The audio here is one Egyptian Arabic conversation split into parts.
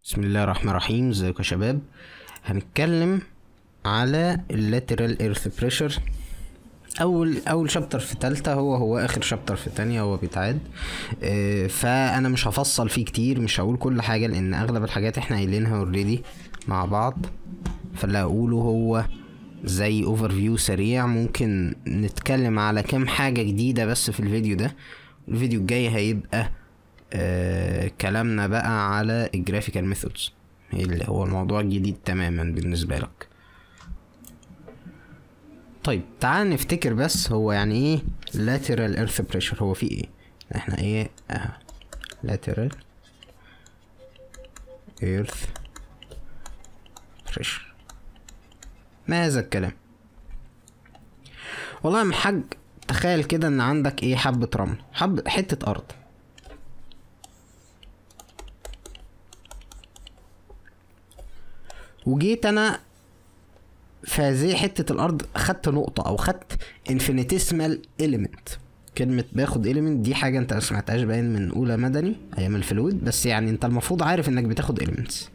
بسم الله الرحمن الرحيم ازيكم يا شباب هنتكلم على اللاترال ايرث بريشر اول اول شابتر في تالتة هو هو اخر شابتر في تانية هو بيتعاد آه، فانا مش هفصل فيه كتير مش هقول كل حاجة لان اغلب الحاجات احنا قايلينها اوريدي مع بعض فاللي هقوله هو زي اوفر فيو سريع ممكن نتكلم على كام حاجة جديدة بس في الفيديو ده الفيديو الجاي هيبقى آه كلامنا بقى على الجرافيكال ميثودز اللي هو الموضوع الجديد تماما بالنسبة لك طيب تعال نفتكر بس هو يعني ايه lateral earth pressure هو في ايه احنا ايه اه lateral earth pressure ما هذا الكلام والله يا عم الحاج تخيل كده ان عندك ايه حبة رمل حب حتة ارض وجيت انا في هذه حتة الأرض خدت نقطة أو خدت انفينيتيسمال إيليمنت كلمة باخد إيليمنت دي حاجة أنت ما سمعتهاش باين من أولى مدني أيام الفلويد بس يعني أنت المفروض عارف إنك بتاخد إيليمنتس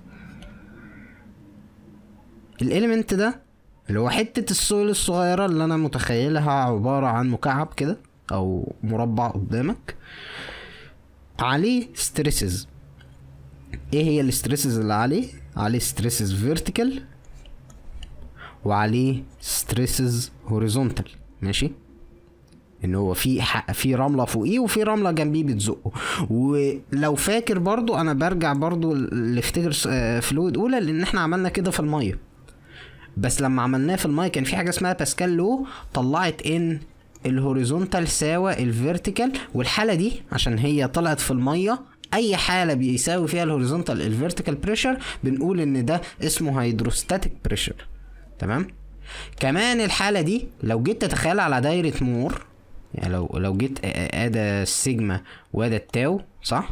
الإيليمنت ده اللي هو حتة السويل الصغيرة اللي أنا متخيلها عبارة عن مكعب كده أو مربع قدامك عليه ستريسز ايه هي الستريسز اللي عليه عليه ستريسز فيرتيكال وعليه ستريسز هوريزونتال ماشي ان هو في ح- في رمله فوقيه وفي رمله جنبيه بتزقه ولو فاكر برضو انا برجع برضو لافتكر فلويد اولى لان احنا عملنا كده في الميه بس لما عملناه في الميه كان في حاجه اسمها باسكال لو طلعت ان الهوريزونتال ساوى الفيرتيكال والحاله دي عشان هي طلعت في الميه اي حاله بيساوي فيها الهوريزونتال الفيرتيكال بريشر بنقول ان ده اسمه هيدروستاتيك بريشر تمام كمان الحاله دي لو جيت تتخيل على دايره مور يعني لو لو جيت آ- آ- ادى السيجما وادى التاو صح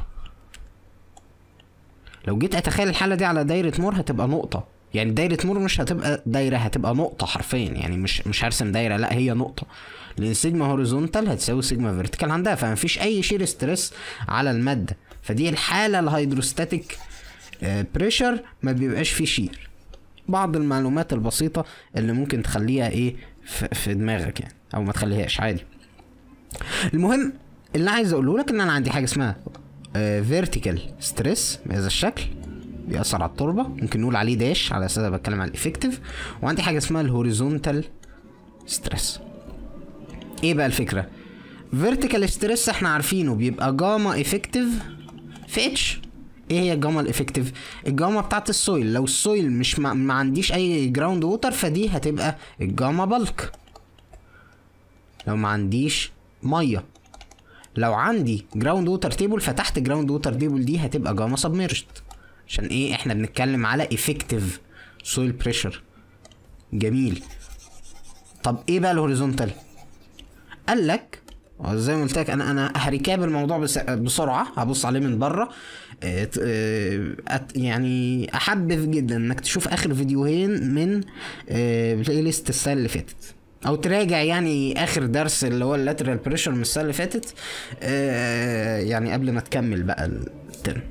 لو جيت اتخيل الحاله دي على دايره مور هتبقى نقطه يعني دايره مور مش هتبقى دايره هتبقى نقطه حرفيا يعني مش مش هرسم دايره لا هي نقطه لان سيجما هوريزونتال هتساوي سيجما فيرتيكال عندها فمفيش اي شير ستريس على الماده فدي الحاله الهيدروستاتيك بريشر ما بيبقاش فيه شير بعض المعلومات البسيطة اللي ممكن تخليها ايه في, في دماغك يعني او ما تخليهاش عادي المهم اللي عايز اقوله لك ان انا عندي حاجة اسمها فيرتيكال ستريس بهذا الشكل بيأثر على التربة ممكن نقول عليه داش على اساس انا بتكلم على الافكتيف وعندي حاجة اسمها الهوريزونتال ستريس ايه بقى الفكرة فيرتيكال ستريس احنا عارفينه بيبقى جاما افكتيف في اتش ايه هي الجاما الافكتيف الجاما بتاعت السويل لو السويل مش ما, ما عنديش اي جراوند ووتر فدي هتبقى الجاما بالك لو ما عنديش ميه لو عندي جراوند ووتر تيبل فتحت جراوند ووتر تيبل دي هتبقى جاما سبميرجد عشان ايه احنا بنتكلم على افكتيف سويل بريشر جميل طب ايه بقى الهوريزونتال قال لك آه، زي ما قلت لك انا انا هركاب الموضوع بس بسرعه هبص عليه من بره آه، ت- آه، أت- يعني احبذ جدا انك تشوف اخر فيديوهين من آه، بلاي ليست السنه اللي فاتت او تراجع يعني اخر درس اللي هو اللاترال بريشر من السنه اللي فاتت آه، يعني قبل ما تكمل بقى الترم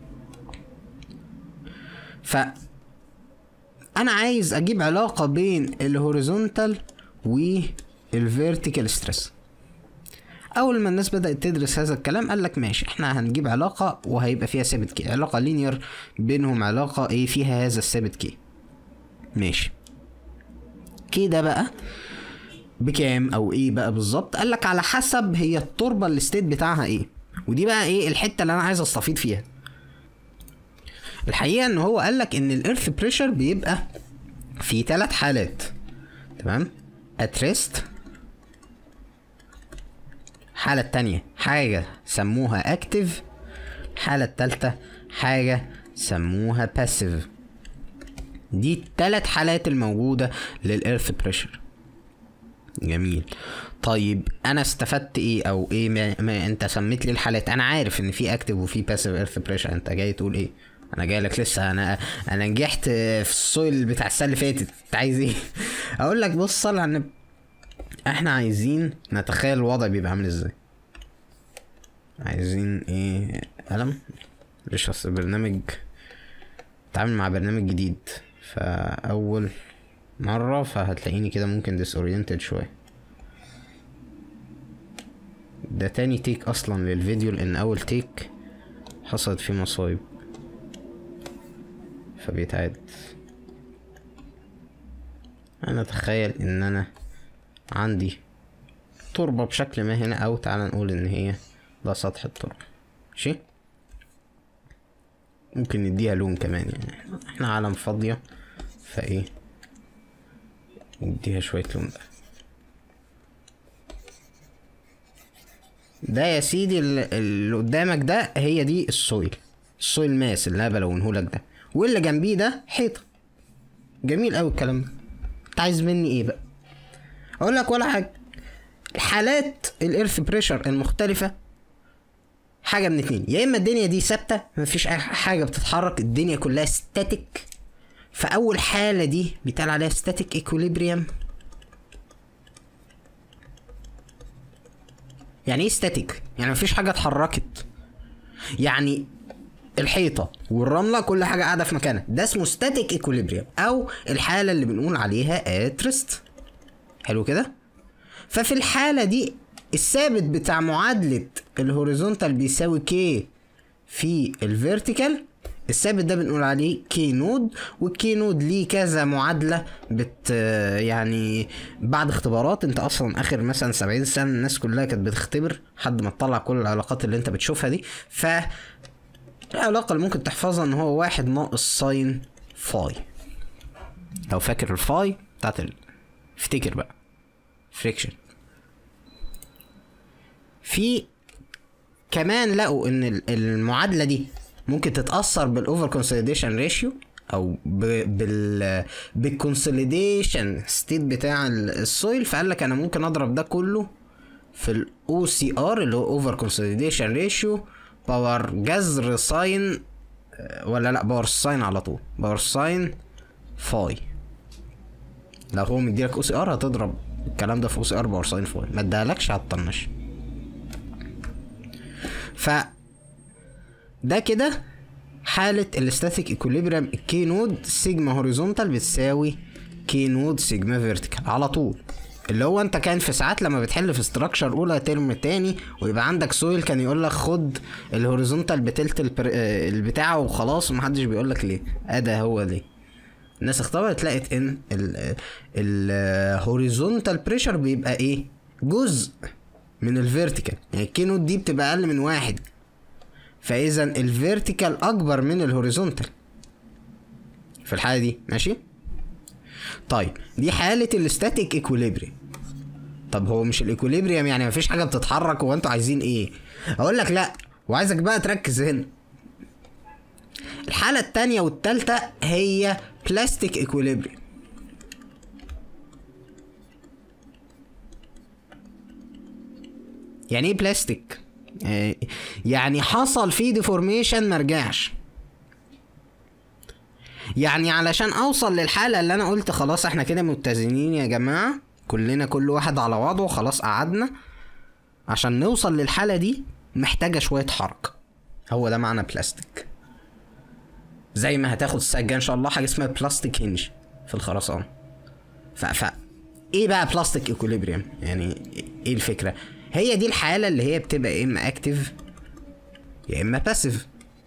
ف انا عايز اجيب علاقه بين الهوريزونتال والفيرتيكال ستريس اول ما الناس بدات تدرس هذا الكلام قال لك ماشي احنا هنجيب علاقه وهيبقى فيها ثابت كي علاقه لينير بينهم علاقه ايه فيها هذا الثابت كي ماشي كده بقى بكام او ايه بقى بالظبط قال لك على حسب هي التربه الستيت بتاعها ايه ودي بقى ايه الحته اللي انا عايز استفيد فيها الحقيقه ان هو قال لك ان الارث بريشر بيبقى في ثلاث حالات تمام اتريست الحالة التانية حاجة سموها اكتف الحالة التالتة حاجة سموها باسيف دي التلات حالات الموجودة للإيرث بريشر جميل طيب انا استفدت ايه او ايه ما, ما انت سميت لي الحالات انا عارف ان في اكتف وفي باسيف ايرث بريشر انت جاي تقول ايه انا جاي لك لسه انا انا نجحت في السويل بتاع السنه اللي فاتت انت عايز ايه اقول لك بص صل على النبي احنا عايزين نتخيل الوضع بيبقى عامل ازاي عايزين ايه قلم ليش اصل البرنامج اتعامل مع برنامج جديد فاول مرة فهتلاقيني كده ممكن ديسورينتد شوية ده تاني تيك اصلا للفيديو لان اول تيك حصلت فيه مصايب فبيتعاد انا اتخيل ان انا عندي تربة بشكل ما هنا او تعالى نقول ان هي ده سطح التربة ماشي ممكن نديها لون كمان يعني احنا عالم فاضية فايه نديها شوية لون بقى ده يا سيدي ال- اللي قدامك ده هي دي السويل السويل ماس اللي انا بلونهولك ده واللي جنبيه ده حيطة جميل قوي الكلام ده انت عايز مني ايه بقى اقول لك ولا حاجة حالات الايرث بريشر المختلفة حاجة من اتنين يا اما الدنيا دي ثابتة مفيش اي حاجة بتتحرك الدنيا كلها ستاتيك فاول حالة دي بيتقال عليها ستاتيك ايكوليبريم يعني ايه ستاتيك يعني مفيش حاجة اتحركت يعني الحيطة والرملة كل حاجة قاعدة في مكانها ده اسمه ستاتيك ايكوليبريم او الحالة اللي بنقول عليها اترست حلو كده ففي الحالة دي الثابت بتاع معادلة الهوريزونتال بيساوي كي في الفيرتيكال الثابت ده بنقول عليه كي نود والكي نود ليه كذا معادلة بت يعني بعد اختبارات انت اصلا اخر مثلا 70 سنة الناس كلها كانت بتختبر لحد ما تطلع كل العلاقات اللي انت بتشوفها دي ف العلاقة اللي ممكن تحفظها ان هو واحد ناقص ساين فاي لو فاكر الفاي بتاعت ال... افتكر بقى فريكشن في كمان لقوا ان ال- المعادله دي ممكن تتاثر بالاوفر كونسوليديشن ريشيو او ب- بال بالكونسوليديشن ستيت بتاع ال- السويل فقال لك انا ممكن اضرب ده كله في الاو سي ار اللي هو اوفر كونسوليديشن ريشيو باور جذر ساين ولا لا باور ساين على طول باور ساين فاي لو هو مديلك او سي ار هتضرب الكلام ده في او سي ار باور ساين فاي ما ادالكش هتطنش ف ده كده حالة الاستاتيك ايكوليبريم الكي نود سيجما هوريزونتال بتساوي كي نود سيجما فيرتيكال على طول اللي هو انت كان في ساعات لما بتحل في استراكشر اولى ترم تاني ويبقى عندك سويل كان يقول لك خد الهوريزونتال بتلت البر... آه، البتاع وخلاص ومحدش بيقول لك ليه ادى هو ليه الناس اختبرت لقت ان الهوريزونتال بريشر بيبقى ايه جزء من الفيرتيكال يعني الكي نود دي بتبقى اقل من واحد فاذا الفيرتيكال اكبر من الهوريزونتال في الحاله دي ماشي طيب دي حاله الاستاتيك ايكوليبريم طب هو مش الايكوليبريم يعني مفيش حاجه بتتحرك هو انتوا عايزين ايه اقول لك لا وعايزك بقى تركز هنا الحاله التانية والتالتة هي بلاستيك ايكوليبريم يعني ايه بلاستيك آه، يعني حصل فيه ديفورميشن مرجعش يعني علشان اوصل للحالة اللي انا قلت خلاص احنا كده متزنين يا جماعة كلنا كل واحد على وضعه خلاص قعدنا عشان نوصل للحالة دي محتاجة شوية حركة هو ده معنى بلاستيك زي ما هتاخد السنة الجاية ان شاء الله حاجة اسمها بلاستيك هنج في الخرسانة ف... ف... ايه بقى بلاستيك ايكوليبريم يعني ايه الفكرة هي دي الحالة اللي هي بتبقى يا اما اكتف يا اما باسيف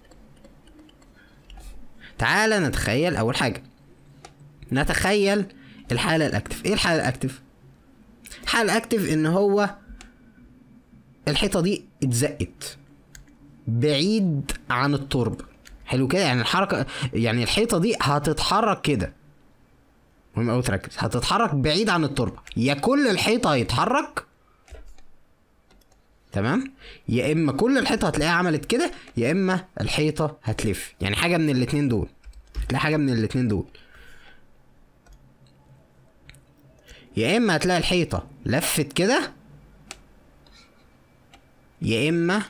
تعال نتخيل اول حاجة نتخيل الحالة الاكتف ايه الحالة الاكتف الحالة الاكتف ان هو الحيطة دي اتزقت بعيد عن التربة حلو كده يعني الحركة يعني الحيطة دي هتتحرك كده مهم قوي تركز هتتحرك بعيد عن التربة يا كل الحيطة هيتحرك تمام يا اما كل الحيطه هتلاقيها عملت كده يا اما الحيطه هتلف يعني حاجه من الاتنين دول هتلاقي حاجه من الاتنين دول يا اما هتلاقي الحيطه لفت كده يا اما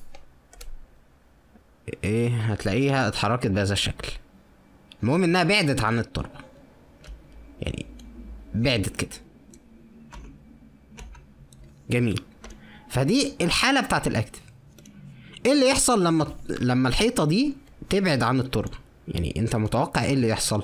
ايه هتلاقيها اتحركت بهذا الشكل المهم انها بعدت عن التربه يعني بعدت كده جميل فدي الحالة بتاعت الاكتف ايه اللي يحصل لما لما الحيطة دي تبعد عن التربة يعني انت متوقع ايه اللي يحصل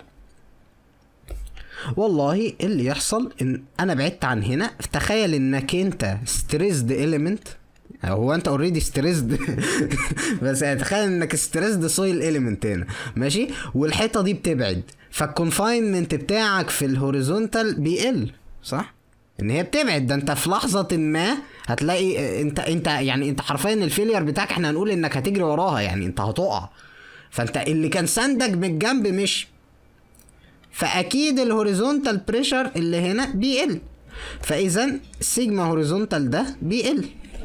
والله إيه اللي يحصل ان انا بعدت عن هنا تخيل انك انت ستريسد اليمنت هو انت اوريدي ستريسد بس يعني تخيل انك ستريسد سويل اليمنت هنا ماشي والحيطه دي بتبعد فالكونفاينمنت بتاعك في الهوريزونتال بيقل صح ان هي بتبعد ده انت في لحظه ما هتلاقي انت انت يعني انت حرفيا الفيلير بتاعك احنا هنقول انك هتجري وراها يعني انت هتقع فانت اللي كان ساندك من الجنب مش فاكيد الهوريزونتال بريشر اللي هنا بيقل فاذا سيجما هوريزونتال ده بيقل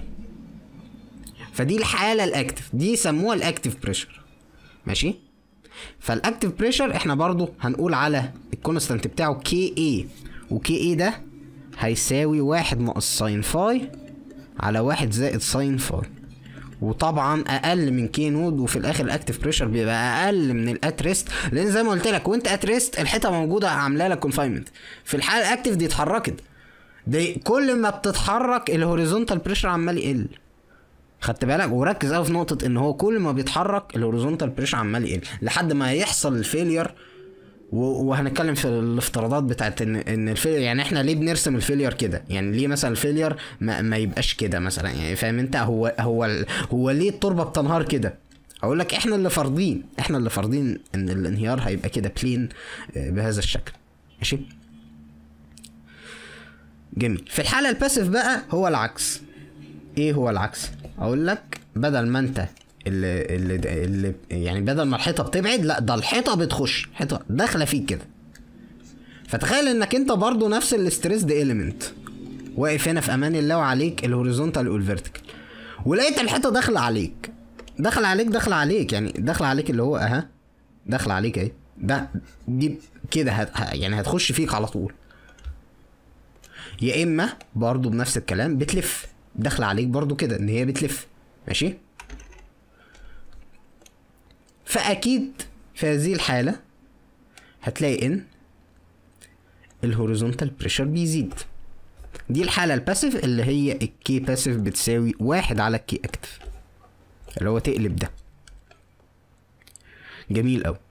فدي الحاله الاكتف دي يسموها الاكتف بريشر ماشي فالاكتف بريشر احنا برضو هنقول على الكونستانت بتاعه كي اي وكي اي ده هيساوي واحد ناقص ساين فاي على واحد زائد ساين فاي وطبعا اقل من كي نود وفي الاخر الاكتف بريشر بيبقى اقل من الات ريست لان زي ما قلت لك وانت ات ريست الحيطه موجوده عامله لك كونفاينمنت في الحاله الاكتف دي اتحركت دي كل ما بتتحرك الهوريزونتال بريشر عمال يقل خدت بالك وركز قوي في نقطه ان هو كل ما بيتحرك الهوريزونتال بريشر عمال يقل لحد ما يحصل الفيلير و- وهنتكلم في الافتراضات بتاعت ان ان الفيلير يعني احنا ليه بنرسم الفيلير كده يعني ليه مثلا الفيلير ما, ما يبقاش كده مثلا يعني فاهم انت هو هو ال- هو ليه التربه بتنهار كده اقول لك احنا اللي فارضين احنا اللي فارضين ان الانهيار هيبقى كده بلين آه، بهذا الشكل ماشي جميل في الحاله الباسيف بقى هو العكس ايه هو العكس اقول لك بدل ما انت اللي, اللي, اللي يعني بدل ما الحيطه بتبعد لا ده الحيطه بتخش حيطه داخله فيك كده فتخيل انك انت برضو نفس الاستريس دي اليمنت واقف هنا في امان الله وعليك الهوريزونتال والفيرتيكال ولقيت الحيطه داخله عليك داخله عليك داخله عليك يعني داخله عليك اللي هو اها داخله عليك اهي ده دي كده هت ه- يعني هتخش فيك على طول يا اما برضو بنفس الكلام بتلف داخله عليك برضو كده ان هي بتلف ماشي فاكيد في هذه الحاله هتلاقي ان الهوريزونتال بريشر بيزيد دي الحاله الباسيف اللي هي الكي باسيف بتساوي واحد على الكي اكتف اللي هو تقلب ده جميل قوي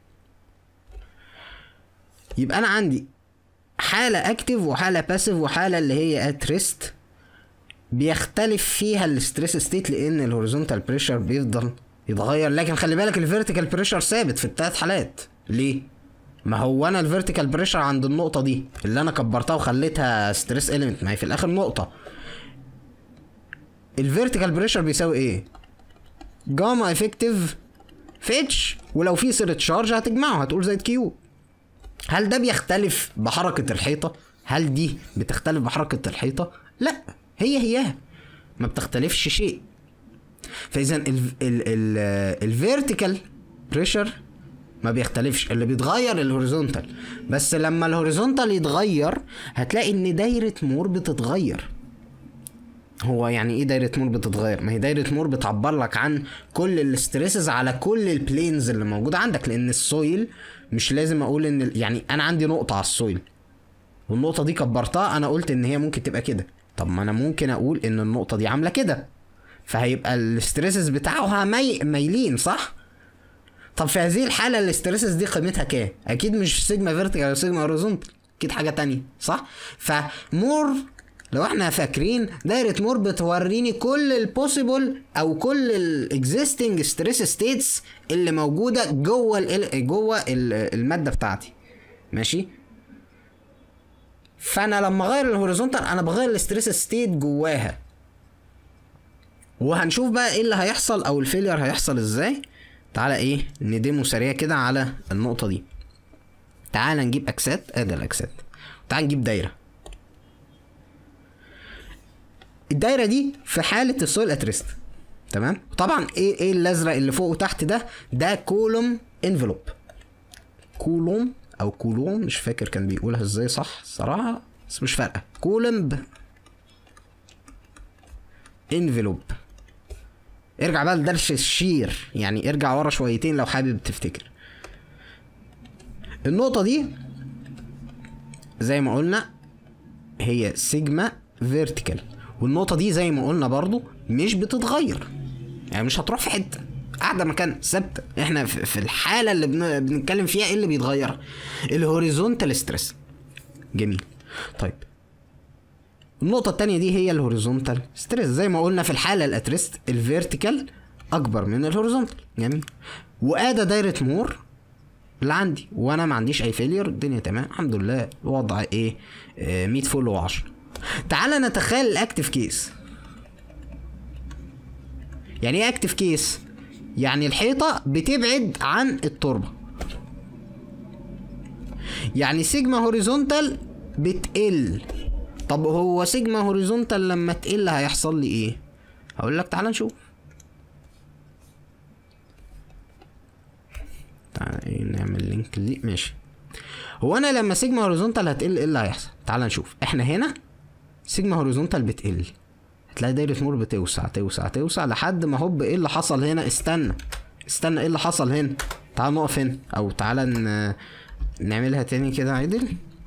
يبقى انا عندي حاله اكتف وحاله باسيف وحاله اللي هي ات ريست بيختلف فيها الستريس ستيت لان الهوريزونتال بريشر بيفضل يتغير لكن خلي بالك الفيرتيكال بريشر ثابت في الثلاث حالات ليه ما هو انا الفيرتيكال بريشر عند النقطه دي اللي انا كبرتها وخليتها ستريس اليمنت ما هي في الاخر نقطه الفيرتيكال بريشر بيساوي ايه جاما افكتيف في اتش ولو في سيرة شارج هتجمعه هتقول زي كيو هل ده بيختلف بحركة الحيطة؟ هل دي بتختلف بحركة الحيطة؟ لا هي هي ما بتختلفش شيء فإذا الفيرتيكال بريشر ما بيختلفش اللي بيتغير الهوريزونتال بس لما الهوريزونتال يتغير هتلاقي ان دايرة مور بتتغير هو يعني ايه دايرة مور بتتغير؟ ما هي دايرة مور بتعبر لك عن كل الاستريسز على كل البلينز اللي موجودة عندك لان السويل مش لازم اقول ان ال- يعني انا عندي نقطة على السويل والنقطة دي كبرتها انا قلت ان هي ممكن تبقى كده طب ما انا ممكن اقول ان النقطة دي عاملة كده فهيبقى الاستريسز بتاعها مي... مايلين صح؟ طب في هذه الحالة الاستريسز دي قيمتها كام؟ أكيد مش سيجما فيرتيكال أو سيجما هوريزونتال أكيد حاجة تانية صح؟ فمور لو احنا فاكرين دايرة مور بتوريني كل البوسيبل أو كل الاكزيستنج ستريس ستيتس اللي موجودة جوه ال جوه ال- المادة بتاعتي ماشي؟ فأنا لما أغير الهوريزونتال أنا بغير الاستريس ستيت جواها وهنشوف بقى ايه اللي هيحصل او الفيلير هيحصل ازاي تعالى ايه نديمو سريع كده على النقطة دي تعالى نجيب اكسات ادي الاكسات تعالى نجيب دايرة الدايرة دي في حالة السويل اتريست تمام طبعا ايه ايه الازرق اللي فوق وتحت ده ده كولوم انفلوب كولوم او كولوم مش فاكر كان بيقولها ازاي صح الصراحة بس مش فارقة كولومب انفلوب ارجع بقى لدرس الشير يعني ارجع ورا شويتين لو حابب تفتكر النقطة دي زي ما قلنا هي سيجما فيرتيكال والنقطة دي زي ما قلنا برضو مش بتتغير يعني مش هتروح في حتة قاعده مكان ثابته احنا في في الحاله اللي بن- بنتكلم فيها ايه اللي بيتغير الهوريزونتال ستريس جميل طيب النقطة التانية دي هي الهوريزونتال ستريس زي ما قلنا في الحالة الاتريست الفيرتيكال أكبر من الهوريزونتال جميل وآدى دايرة مور اللي عندي وانا ما عنديش اي فيلير الدنيا تمام الحمد لله الوضع ايه آه 100 فل و10 تعالى نتخيل الاكتف كيس يعني ايه اكتف كيس يعني الحيطه بتبعد عن التربه يعني سيجما هوريزونتال بتقل طب هو سيجما هوريزونتال لما تقل هيحصل لي ايه هقول لك تعالى نشوف تعالى ايه نعمل لينك دي ماشي هو انا لما سيجما هوريزونتال هتقل ايه اللي هيحصل تعالى نشوف احنا هنا سيجما هوريزونتال بتقل هتلاقي دايرة مور بتوسع توسع توسع لحد ما هوب ايه اللي حصل هنا استنى استنى ايه اللي حصل هنا تعال نقف هنا او تعالى ن... نعملها تاني كده عدل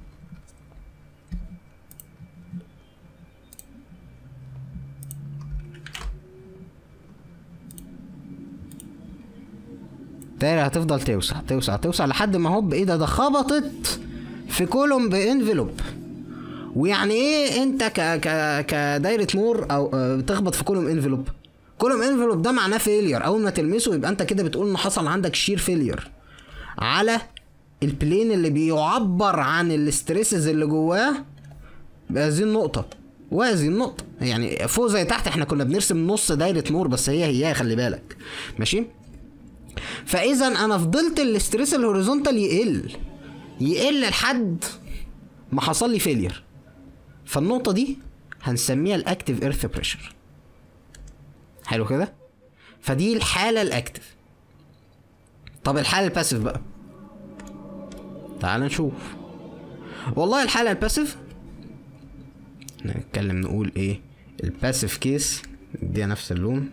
الدايرة هتفضل توسع توسع توسع لحد ما هوب ايه ده ده خبطت في كولوم بانفلوب ويعني ايه انت ك ك كدايره مور او آه، بتخبط في كولوم انفلوب كولوم انفلوب ده معناه فيلير اول ما تلمسه يبقى انت كده بتقول ان حصل عندك شير فيلير على البلين اللي بيعبر عن الاستريسز اللي جواه بهذه النقطه وهذه النقطه يعني فوق زي تحت احنا كنا بنرسم نص دايره مور بس هي هي خلي بالك ماشي فاذا انا فضلت الاستريس الهوريزونتال يقل يقل لحد ما حصل لي فيلير فالنقطة دي هنسميها الاكتيف ايرث بريشر حلو كده فدي الحالة الاكتيف طب الحالة الباسيف بقى تعال نشوف والله الحالة الباسيف نتكلم نقول ايه الباسيف كيس نديها نفس اللون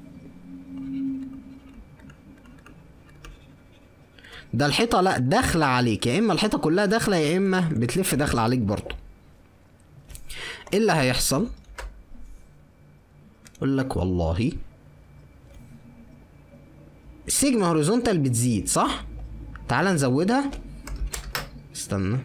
ده الحيطة لا داخلة عليك يا اما الحيطة كلها داخلة يا اما بتلف داخلة عليك برضو ايه اللي هيحصل اقول لك والله السيجما هوريزونتال بتزيد صح تعال نزودها استنى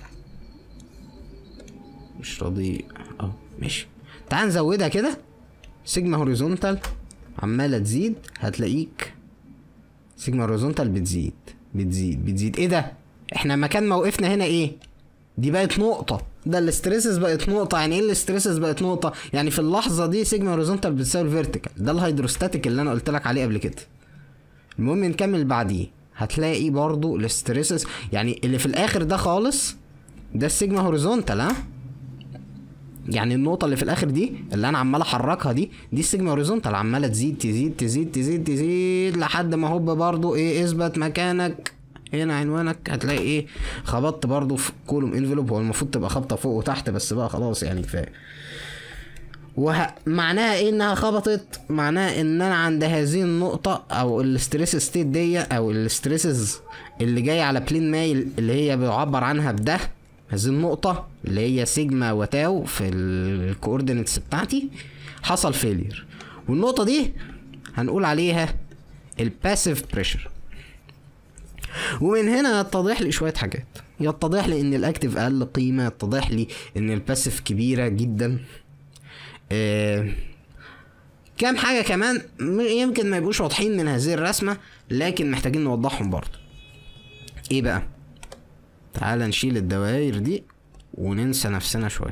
مش راضي اه ماشي تعال نزودها كده سيجما هوريزونتال عمالة تزيد هتلاقيك سيجما هوريزونتال بتزيد بتزيد بتزيد ايه ده احنا مكان ما وقفنا هنا ايه دي بقت نقطة ده الاستريسز بقت نقطة يعني ايه الاستريسز بقت نقطة يعني في اللحظة دي سيجما هوريزونتال بتساوي الفيرتيكال ده الهيدروستاتيك اللي انا قلت لك عليه قبل كده المهم نكمل بعديه هتلاقي برضو الاستريسز يعني اللي في الاخر ده خالص ده السيجما هوريزونتال ها يعني النقطة اللي في الآخر دي اللي أنا عمال أحركها دي دي السيجما هوريزونتال عمالة تزيد تزيد تزيد تزيد تزيد لحد ما هوب برضو إيه اثبت مكانك هنا عنوانك هتلاقي إيه خبطت برضو في كولوم انفلوب هو المفروض تبقى خبطة فوق وتحت بس بقى خلاص يعني كفاية وه... معناها ايه انها خبطت معناها ان انا عند هذه النقطة او الاستريس ستيت دي او الاستريسز اللي جاية على بلين مايل اللي هي بيعبر عنها بده هذه النقطة اللي هي سيجما وتاو في الكوردينتس بتاعتي حصل فيلير والنقطة دي هنقول عليها الباسيف بريشر ومن هنا يتضح لي شوية حاجات يتضح لي ان الاكتف اقل قيمة يتضح لي ان الباسيف كبيرة جدا آه كام حاجة كمان م- يمكن ما يبقوش واضحين من هذه الرسمة لكن محتاجين نوضحهم برضه ايه بقى تعال نشيل الدوائر دي وننسى نفسنا شوية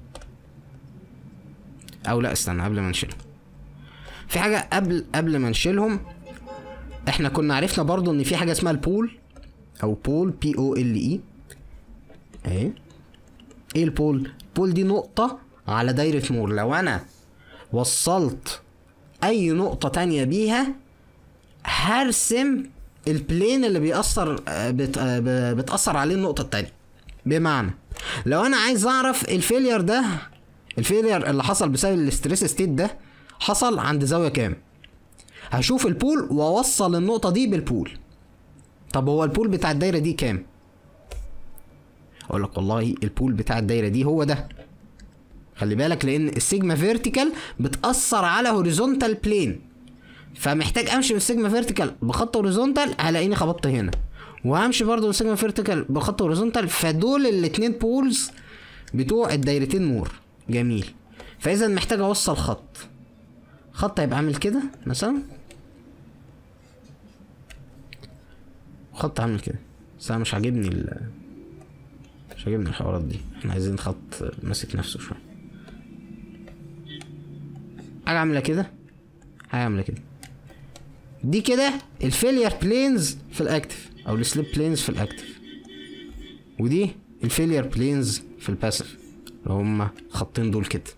او لا استنى قبل ما نشيلهم في حاجة قبل قبل ما نشيلهم احنا كنا عرفنا برضو ان في حاجة اسمها البول او بول بي او ال اي اهي ايه البول البول دي نقطة على دايرة مور لو انا وصلت اي نقطة تانية بيها هرسم البلين اللي بيأثر آه، بت... آه، ب- بتأثر عليه النقطة التانية بمعنى لو انا عايز اعرف الفيلير ده الفيلير اللي حصل بسبب الاستريس ستيت ده حصل عند زاوية كام هشوف البول واوصل النقطة دي بالبول طب هو البول بتاع الدايرة دي كام اقول لك والله البول بتاع الدايرة دي هو ده خلي بالك لان السيجما فيرتيكال بتأثر على هوريزونتال بلين فمحتاج امشي بالسيجما فيرتيكال بخط هوريزونتال هلاقيني خبطت هنا وهمشي برضو بالسيجما فيرتيكال بخط هوريزونتال فدول الاتنين بولز بتوع الدايرتين نور جميل فاذا محتاج اوصل خط خط هيبقى عامل كده مثلا خط عامل كده بس انا مش عاجبني ال مش عاجبني الحوارات دي احنا عايزين خط ماسك نفسه شويه حاجه عامله كده حاجه عامله كده دي كده الفيلير بلينز في الاكتف او السليب بلينز في الاكتف ودي الفيلير بلينز في الباسيف اللي هما خطين دول كده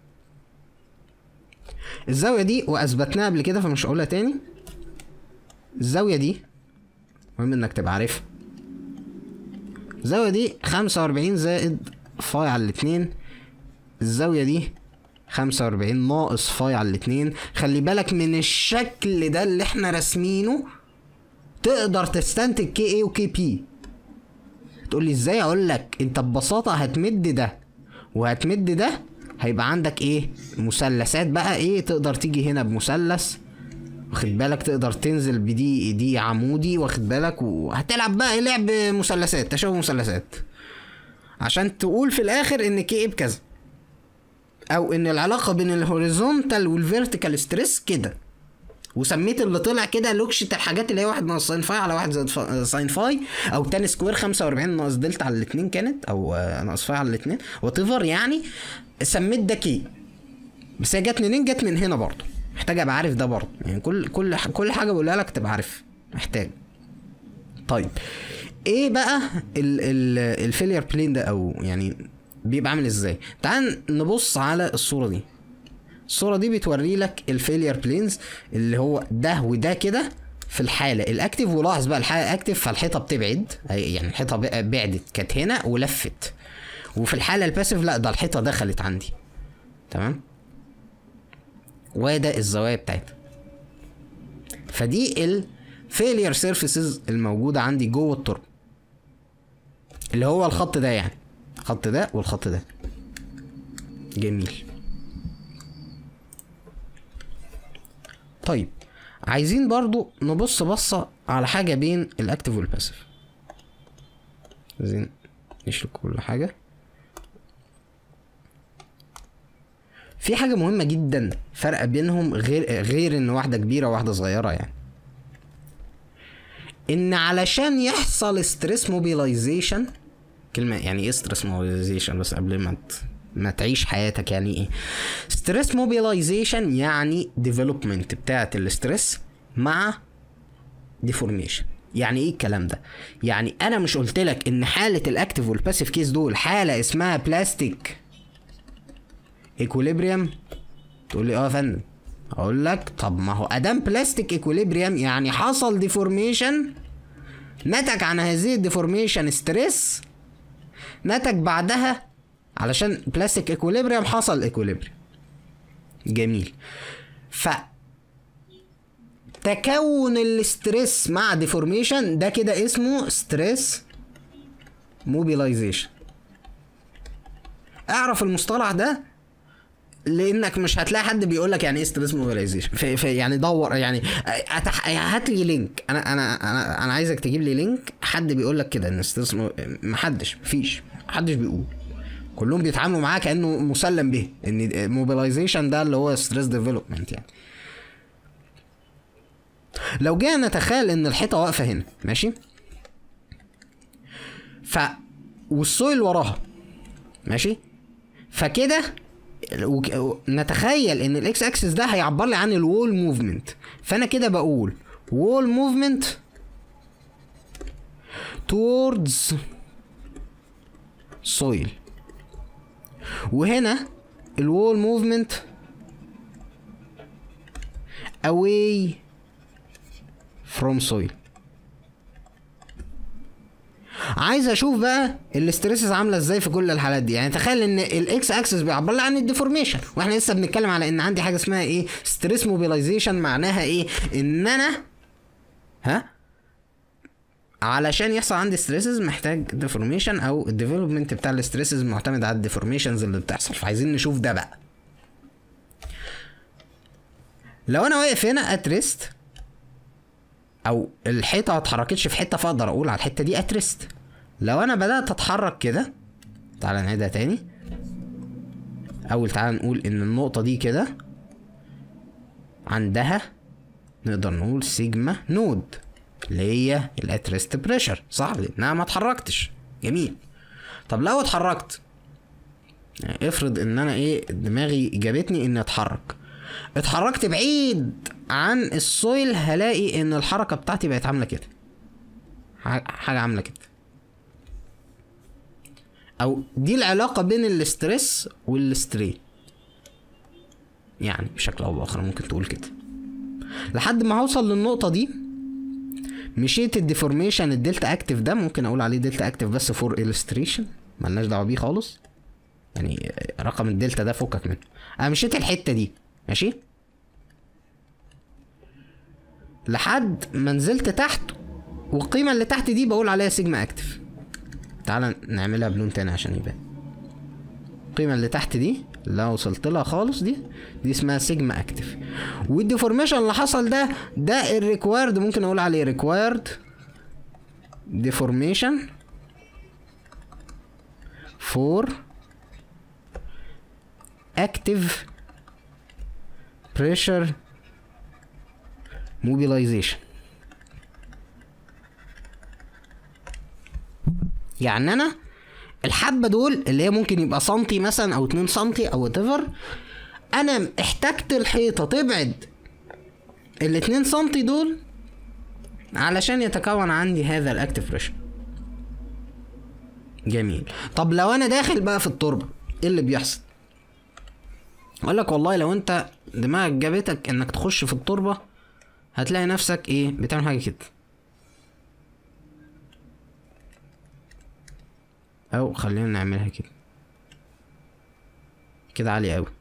الزاويه دي واثبتناها قبل كده فمش هقولها تاني الزاويه دي مهم انك تبقى عارفها الزاويه دي خمسة وأربعين زائد فاي على الاتنين الزاويه دي خمسة وأربعين ناقص فاي على الاتنين خلي بالك من الشكل ده اللي احنا راسمينه تقدر تستنتج كي اي وكي بي تقول لي ازاي اقول لك انت ببساطه هتمد ده وهتمد ده هيبقى عندك ايه مثلثات بقى ايه تقدر تيجي هنا بمثلث واخد بالك تقدر تنزل بدي دي عمودي واخد بالك وهتلعب بقى لعب مثلثات تشابه مثلثات عشان تقول في الاخر ان كي ايه بكذا او ان العلاقه بين الهوريزونتال والفيرتيكال ستريس كده وسميت اللي طلع كده لوكشة الحاجات اللي هي واحد ناقص ساين فاي على واحد زائد فا- ساين فاي او تان سكوير 45 ناقص دلتا على الاتنين كانت او آه، ناقص فاي على الاتنين وات يعني سميت ده كي بس هي جت منين جت من هنا برضه محتاج ابقى عارف ده برضه يعني كل كل ح- كل حاجه بقولها لك تبقى عارف محتاج طيب ايه بقى ال ال الفيلير بلين ده او يعني بيبقى عامل ازاي تعال نبص على الصوره دي الصوره دي بتوري لك الفيلير بلينز اللي هو ده وده كده في الحاله الاكتف ولاحظ بقى الحاله اكتف فالحيطه بتبعد أي- يعني الحيطه ب- بعدت كانت هنا ولفت وفي الحاله الباسيف لا ده الحيطه دخلت عندي تمام وده الزوايا بتاعتها فدي الفيلير سيرفيسز الموجوده عندي جوه التربه اللي هو الخط ده يعني الخط ده والخط ده جميل طيب عايزين برضو نبص بصة على حاجة بين الأكتف والباسيف عايزين نشيل كل حاجة في حاجة مهمة جدا فرق بينهم غير غير ان واحدة كبيرة وواحدة صغيرة يعني ان علشان يحصل ستريس موبيلايزيشن كلمة يعني ايه ستريس موبيلايزيشن بس قبل ما ت... ما تعيش حياتك يعني ايه ستريس موبيلايزيشن يعني ديفلوبمنت بتاعت الاستريس مع ديفورميشن يعني ايه الكلام ده يعني انا مش قلت لك ان حاله الاكتف والباسيف كيس دول حاله اسمها بلاستيك ايكوليبريم تقول لي اه يا فندم اقول لك طب ما هو ادام بلاستيك ايكوليبريم يعني حصل ديفورميشن نتج عن هذه الديفورميشن ستريس نتج بعدها علشان بلاستيك ايكوليبريم حصل ايكوليبريم جميل ف تكون الاستريس مع ديفورميشن ده كده اسمه ستريس موبيلايزيشن اعرف المصطلح ده لانك مش هتلاقي حد بيقول لك يعني ايه ستريس موبيلايزيشن في في يعني دور يعني أتح... هات لي لينك انا انا انا انا عايزك تجيب لي لينك حد بيقول لك كده ان ستريس مو... محدش مفيش محدش بيقول كلهم بيتعاملوا معاه كانه مسلم به ان موبيلايزيشن ده اللي هو ستريس ديفلوبمنت يعني لو جينا نتخيل ان الحيطه واقفه هنا ماشي ف والسويل وراها ماشي فكده وك- نتخيل ان الاكس اكسس ده هيعبر لي عن الوول موفمنت فانا كده بقول وول موفمنت towards soil وهنا الوول موفمنت away from soil عايز اشوف بقى الاستريسز عامله ازاي في كل الحالات دي يعني تخيل ان الاكس اكسس بيعبر لي عن الديفورميشن واحنا لسه بنتكلم على ان عندي حاجه اسمها ايه ستريس موبيلايزيشن معناها ايه ان انا ها علشان يحصل عندي ستريسز محتاج ديفورميشن او الديفلوبمنت بتاع الاستريسز معتمد على الديفورميشنز اللي بتحصل فعايزين نشوف ده بقى لو انا واقف هنا اتريست او الحيطه ما اتحركتش في حته فاقدر اقول على الحته دي اتريست لو انا بدات اتحرك كده تعالى نعيدها تاني اول تعالى نقول ان النقطه دي كده عندها نقدر نقول سيجما نود اللي هي الاتريست بريشر صح لانها ما اتحركتش جميل طب لو اتحركت يعني افرض ان انا ايه دماغي جابتني اني اتحرك اتحركت بعيد عن السويل هلاقي ان الحركه بتاعتي بقت عامله كده ح- حاجه عامله كده او دي العلاقه بين الاسترس والستري يعني بشكل او باخر ممكن تقول كده لحد ما هوصل للنقطه دي مشيت الديفورميشن الدلتا اكتف ده ممكن اقول عليه دلتا اكتف بس فور illustration ملناش دعوه بيه خالص يعني رقم الدلتا ده فكك منه انا مشيت الحته دي ماشي لحد ما نزلت تحت والقيمه اللي تحت دي بقول عليها سيجما اكتف تعال نعملها بلون تاني عشان يبان القيمه اللي تحت دي اللي أنا وصلت لها خالص دي دي اسمها سيجما اكتف والديفورميشن اللي حصل ده ده الريكوايرد ممكن اقول عليه ريكوايرد ديفورميشن فور active pressure mobilization يعني انا الحبه دول اللي هي ممكن يبقى سنتي مثلا او 2 سنتي او whatever انا احتجت الحيطه تبعد ال 2 سنتي دول علشان يتكون عندي هذا الاكتف بريشر جميل طب لو انا داخل بقى في التربه ايه اللي بيحصل اقول لك والله لو انت دماغك جابتك انك تخش في التربه هتلاقي نفسك ايه بتعمل حاجه كده او خلينا نعملها كده كده عالية اوي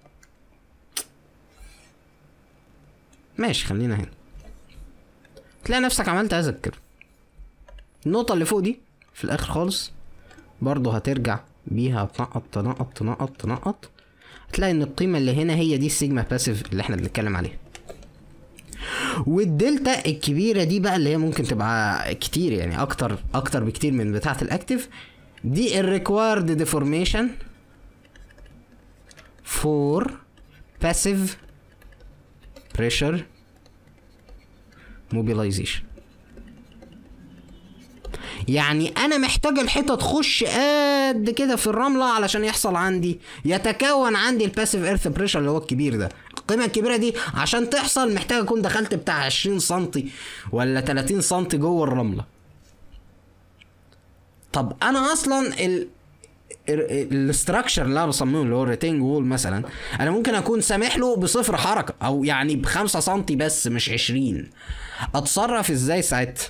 ماشي خلينا هنا تلاقي نفسك عملت هذا كده النقطة اللي فوق دي في الآخر خالص برضه هترجع بيها تنقط تنقط تنقط تنقط هتلاقي ان القيمة اللي هنا هي دي السيجما باسيف اللي احنا بنتكلم عليها والدلتا الكبيرة دي بقى اللي هي ممكن تبقى كتير يعني اكتر اكتر بكتير من بتاعة الاكتف دي الريكوايرد ديفورميشن فور باسيف بريشر موبيلايزيشن يعني انا محتاج الحيطه تخش قد كده في الرمله علشان يحصل عندي يتكون عندي الباسيف ايرث بريشر اللي هو الكبير ده القيمه الكبيره دي عشان تحصل محتاج اكون دخلت بتاع 20 سم ولا 30 سم جوه الرمله طب انا اصلا ال الاستراكشر اللي انا بصممه اللي هو الريتينج وول مثلا انا ممكن اكون سامح له بصفر حركه او يعني بخمسة سنتي بس مش عشرين اتصرف ازاي ساعتها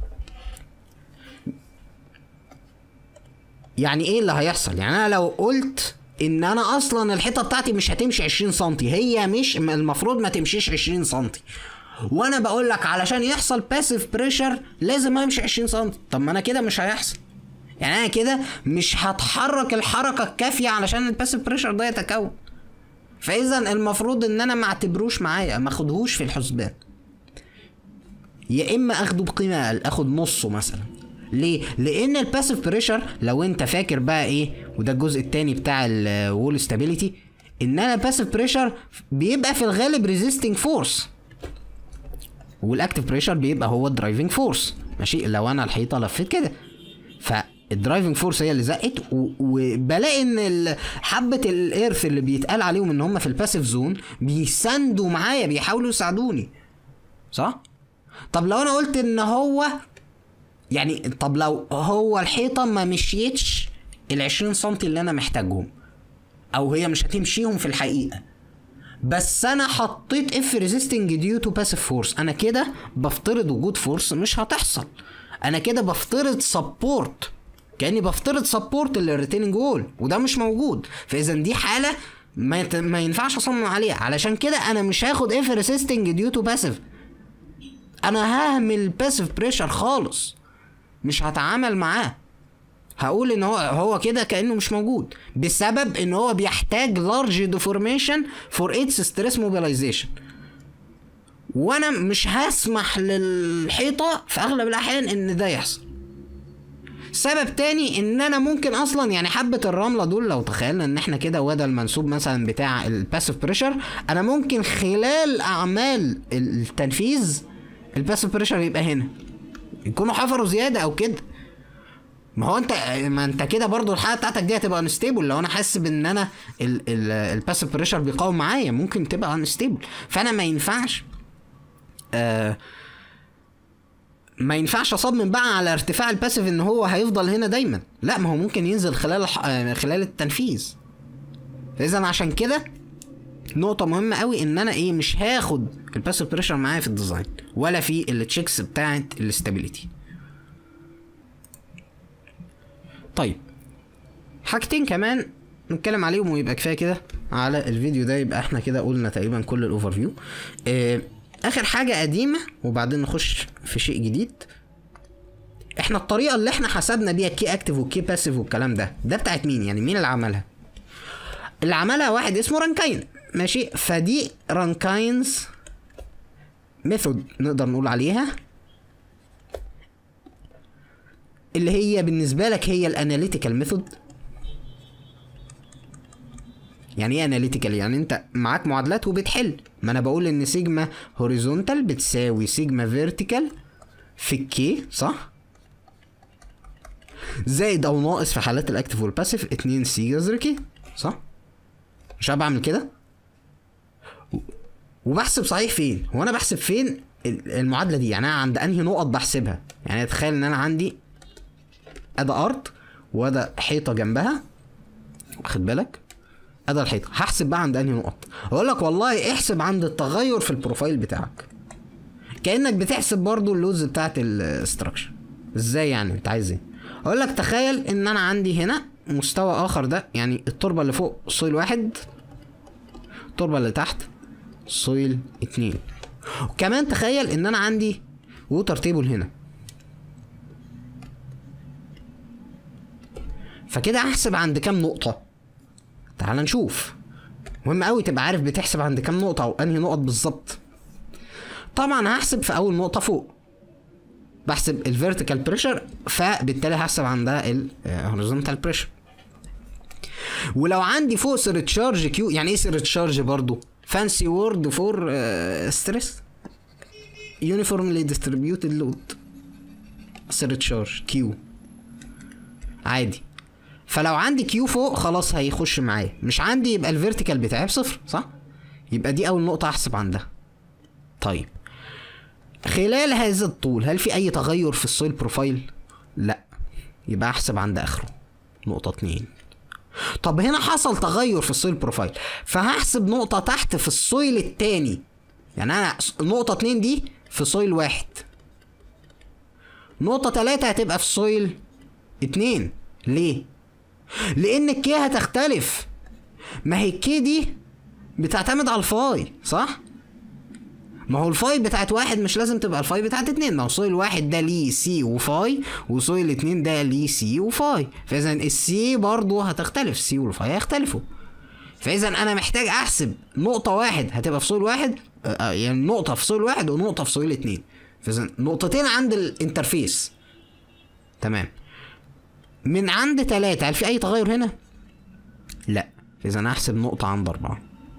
يعني ايه اللي هيحصل يعني انا لو قلت ان انا اصلا الحيطه بتاعتي مش هتمشي 20 سم هي مش المفروض ما تمشيش 20 سم وانا بقول لك علشان يحصل باسيف بريشر لازم امشي 20 سم طب ما انا كده مش هيحصل يعني انا كده مش هتحرك الحركه الكافيه علشان الباسيف بريشر ده يتكون فاذا المفروض ان انا ما اعتبروش معايا ما اخدهوش في الحسبان يا اما اخده بقيمه اقل اخد نصه مثلا ليه؟ لان الباسيف بريشر لو انت فاكر بقى ايه وده الجزء التاني بتاع الوول ستابيليتي ان انا الباسيف بريشر بيبقى في الغالب ريزيستنج فورس والاكتف بريشر بيبقى هو الدرايفنج فورس ماشي لو انا الحيطه لفت كده فالدرايفنج فورس هي اللي زقت و- وبلاقي ان ال- حبه الايرث اللي بيتقال عليهم ان هم في الباسيف زون بيساندوا معايا بيحاولوا يساعدوني صح طب لو انا قلت ان هو يعني طب لو هو الحيطه ما مشيتش ال 20 سم اللي انا محتاجهم او هي مش هتمشيهم في الحقيقه بس انا حطيت اف ريزيستنج ديو تو باسيف فورس انا كده بفترض وجود فورس مش هتحصل انا كده بفترض سبورت كاني بفترض سبورت للريتيننج وول وده مش موجود فاذا دي حاله ما, يت... ما ينفعش اصمم عليها علشان كده انا مش هاخد اف ريزيستنج ديو تو باسيف انا ههمل باسيف بريشر خالص مش هتعامل معاه هقول ان هو هو كده كانه مش موجود بسبب ان هو بيحتاج لارج ديفورميشن فور اتس ستريس موبيلايزيشن وانا مش هسمح للحيطه في اغلب الاحيان ان ده يحصل سبب تاني ان انا ممكن اصلا يعني حبه الرمله دول لو تخيلنا ان احنا كده وده المنسوب مثلا بتاع الباسيف بريشر انا ممكن خلال اعمال التنفيذ الباسيف بريشر يبقى هنا يكونوا حفروا زياده او كده ما هو انت ما انت كده برضو الحاله بتاعتك دي هتبقى انستيبل لو انا حاسس بان انا الباسيف بريشر بيقاوم معايا ممكن تبقى انستيبل فانا ما ينفعش آه ما ينفعش اصمم بقى على ارتفاع الباسيف ان هو هيفضل هنا دايما لا ما هو ممكن ينزل خلال الح... آه، خلال التنفيذ اذا عشان كده نقطة مهمة قوي ان انا ايه مش هاخد الباسيف بريشر معايا في الديزاين ولا في التشيكس بتاعت الاستابيليتي طيب حاجتين كمان نتكلم عليهم ويبقى كفايه كده على الفيديو ده يبقى احنا كده قلنا تقريبا كل الاوفر فيو اه اخر حاجه قديمه وبعدين نخش في شيء جديد احنا الطريقه اللي احنا حسبنا بيها الكي اكتف والكي باسيف والكلام ده ده بتاعت مين يعني مين اللي عملها اللي عملها واحد اسمه رانكاين ماشي فدي رانكاينز ميثود نقدر نقول عليها اللي هي بالنسبه لك هي الاناليتيكال ميثود يعني ايه اناليتيكال يعني انت معاك معادلات وبتحل ما انا بقول ان سيجما هوريزونتال بتساوي سيجما فيرتيكال في الكي صح زائد او ناقص في حالات الاكتف والباسيف 2 سي جذر كي صح مش انا بعمل كده وبحسب صحيح فين هو انا بحسب فين المعادله دي يعني انا عند انهي نقط بحسبها يعني تخيل ان انا عندي ادا ارض وادا حيطه جنبها واخد بالك ادا الحيطه هحسب بقى عند انهي نقط اقول لك والله احسب عند التغير في البروفايل بتاعك كانك بتحسب برضو اللوز بتاعت الاستراكشر ازاي يعني انت عايز ايه اقول لك تخيل ان انا عندي هنا مستوى اخر ده يعني التربه اللي فوق سويل واحد التربه اللي تحت سويل اتنين وكمان تخيل ان انا عندي ووتر تيبل هنا فكده احسب عند كام نقطة تعال نشوف مهم قوي تبقى عارف بتحسب عند كام نقطة او انهي نقط بالظبط طبعا هحسب في اول نقطة فوق بحسب الفيرتيكال بريشر فبالتالي هحسب عندها الهوريزونتال بريشر ولو عندي فوق سيرتشارج كيو يعني ايه سيرتشارج برضو فانسي وورد فور ستريس يونيفورملي ديستريبيوتد لود سيرتشارج كيو عادي فلو عندي كيو فوق خلاص هيخش معايا مش عندي يبقى الفيرتيكال بتاعي بصفر صح يبقى دي اول نقطه احسب عندها طيب خلال هذا الطول هل في اي تغير في السويل بروفايل لا يبقى احسب عند اخره نقطه اتنين طب هنا حصل تغير في السويل بروفايل فهحسب نقطة تحت في السويل التاني يعني أنا نقطة اتنين دي في سويل واحد نقطة تلاتة هتبقى في سويل اتنين ليه؟ لأن الكي هتختلف ما هي الكي دي بتعتمد على الفاي صح؟ ما هو الفاي بتاعت واحد مش لازم تبقى الفاي بتاعت اتنين ما هو سويل واحد ده ليه سي وفاي وسويل اتنين ده ليه سي وفاي فاذا السي برضه هتختلف السي والفاي هيختلفوا فاذا انا محتاج احسب نقطة واحد هتبقى في سويل واحد آه، يعني نقطة في سويل واحد ونقطة في سويل اتنين فاذا نقطتين عند الانترفيس تمام من عند تلاتة هل في اي تغير هنا؟ لا اذا انا احسب نقطة عند اربعة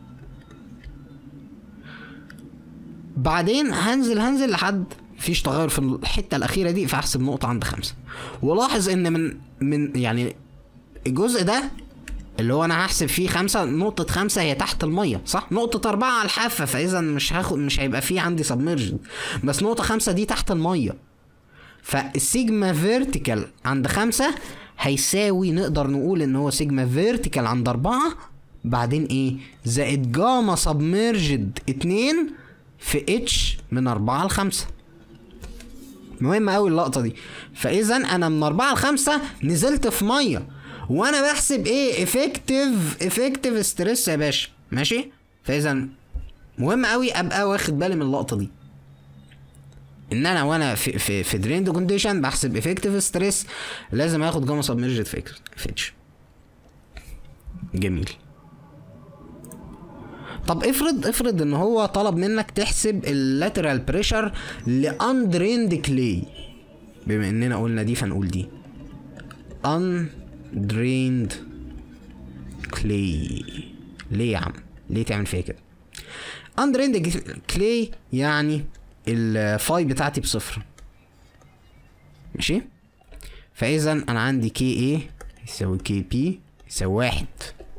بعدين هنزل هنزل لحد مفيش تغير في الحته الاخيره دي فاحسب نقطه عند خمسه ولاحظ ان من من يعني الجزء ده اللي هو انا هحسب فيه خمسة نقطة خمسة هي تحت المية صح؟ نقطة أربعة على الحافة فإذا مش هاخد مش هيبقى فيه عندي سبمرجن بس نقطة خمسة دي تحت المية فالسيجما فيرتيكال عند خمسة هيساوي نقدر نقول ان هو سيجما فيرتيكال عند أربعة بعدين ايه؟ زائد جاما سبمرجد اتنين في اتش من أربعة لخمسة مهم أوي اللقطة دي فإذا أنا من أربعة لخمسة نزلت في مية وأنا بحسب إيه افكتيف افكتيف ستريس يا باشا ماشي فإذا مهم أوي أبقى واخد بالي من اللقطة دي ان انا وانا في في في دريند كونديشن بحسب افكتيف ستريس لازم اخد جاما سبمرجد في اتش جميل طب افرض افرض ان هو طلب منك تحسب اللاترال بريشر لاندريند كلي بما اننا قلنا دي فنقول دي undrained clay ليه يا عم ليه تعمل فيا كده undrained clay يعني الفاي بتاعتي بصفر ماشي فاذا انا عندي كي ايه يساوي كي بي يساوي واحد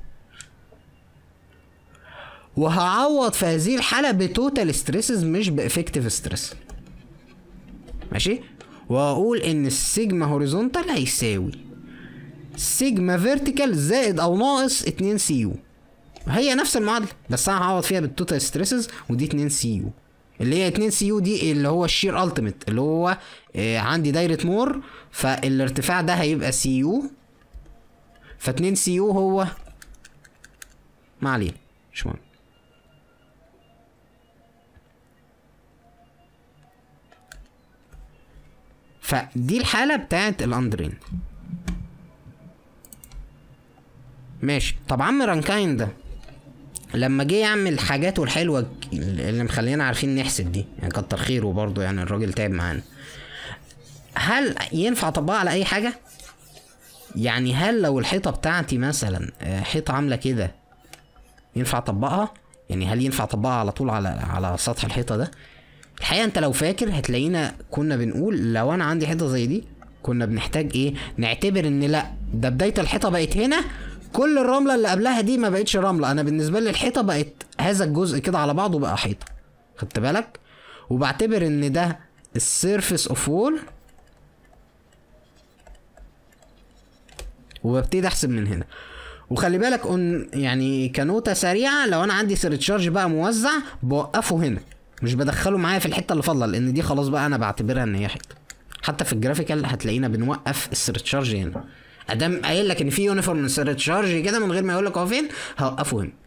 وهعوض في هذه الحالة بتوتال ستريسز مش بافكتيف ستريس ماشي واقول ان السيجما هوريزونتال هيساوي سيجما فيرتيكال زائد او ناقص 2 سي يو هي نفس المعادله بس انا هعوض فيها بالتوتال ستريسز ودي 2 سي يو اللي هي 2 سي يو دي اللي هو الشير التيميت اللي هو آه عندي دايره مور فالارتفاع ده هيبقى سي يو ف 2 سي يو هو ما علينا مش مهم فدي الحاله بتاعت الاندرين ماشي طب عم رانكاين ده لما جه يعمل حاجاته الحلوه اللي مخلينا عارفين نحسب دي يعني كتر خيره برضه يعني الراجل تعب معانا هل ينفع اطبقها على اي حاجه يعني هل لو الحيطه بتاعتي مثلا آه، حيطه عامله كده ينفع اطبقها يعني هل ينفع اطبقها على طول على على سطح الحيطه ده الحقيقه انت لو فاكر هتلاقينا كنا بنقول لو انا عندي حيطه زي دي كنا بنحتاج ايه نعتبر ان لا ده بدايه الحيطه بقت هنا كل الرمله اللي قبلها دي ما بقتش رمله انا بالنسبه لي الحيطه بقت هذا الجزء كده على بعضه بقى حيطه خدت بالك وبعتبر ان ده السيرفيس اوف وول وببتدي احسب من هنا وخلي بالك ان يعني كنوته سريعه لو انا عندي سيرتشارج بقى موزع بوقفه هنا مش بدخله معايا في الحته اللي فاضله لان دي خلاص بقى انا بعتبرها ان هي حته حتى في الجرافيكال هتلاقينا بنوقف السيرتشارج هنا ادام قايل لك ان في يونيفورم سيرتشارج كده من غير ما يقول لك هو فين هوقفه هنا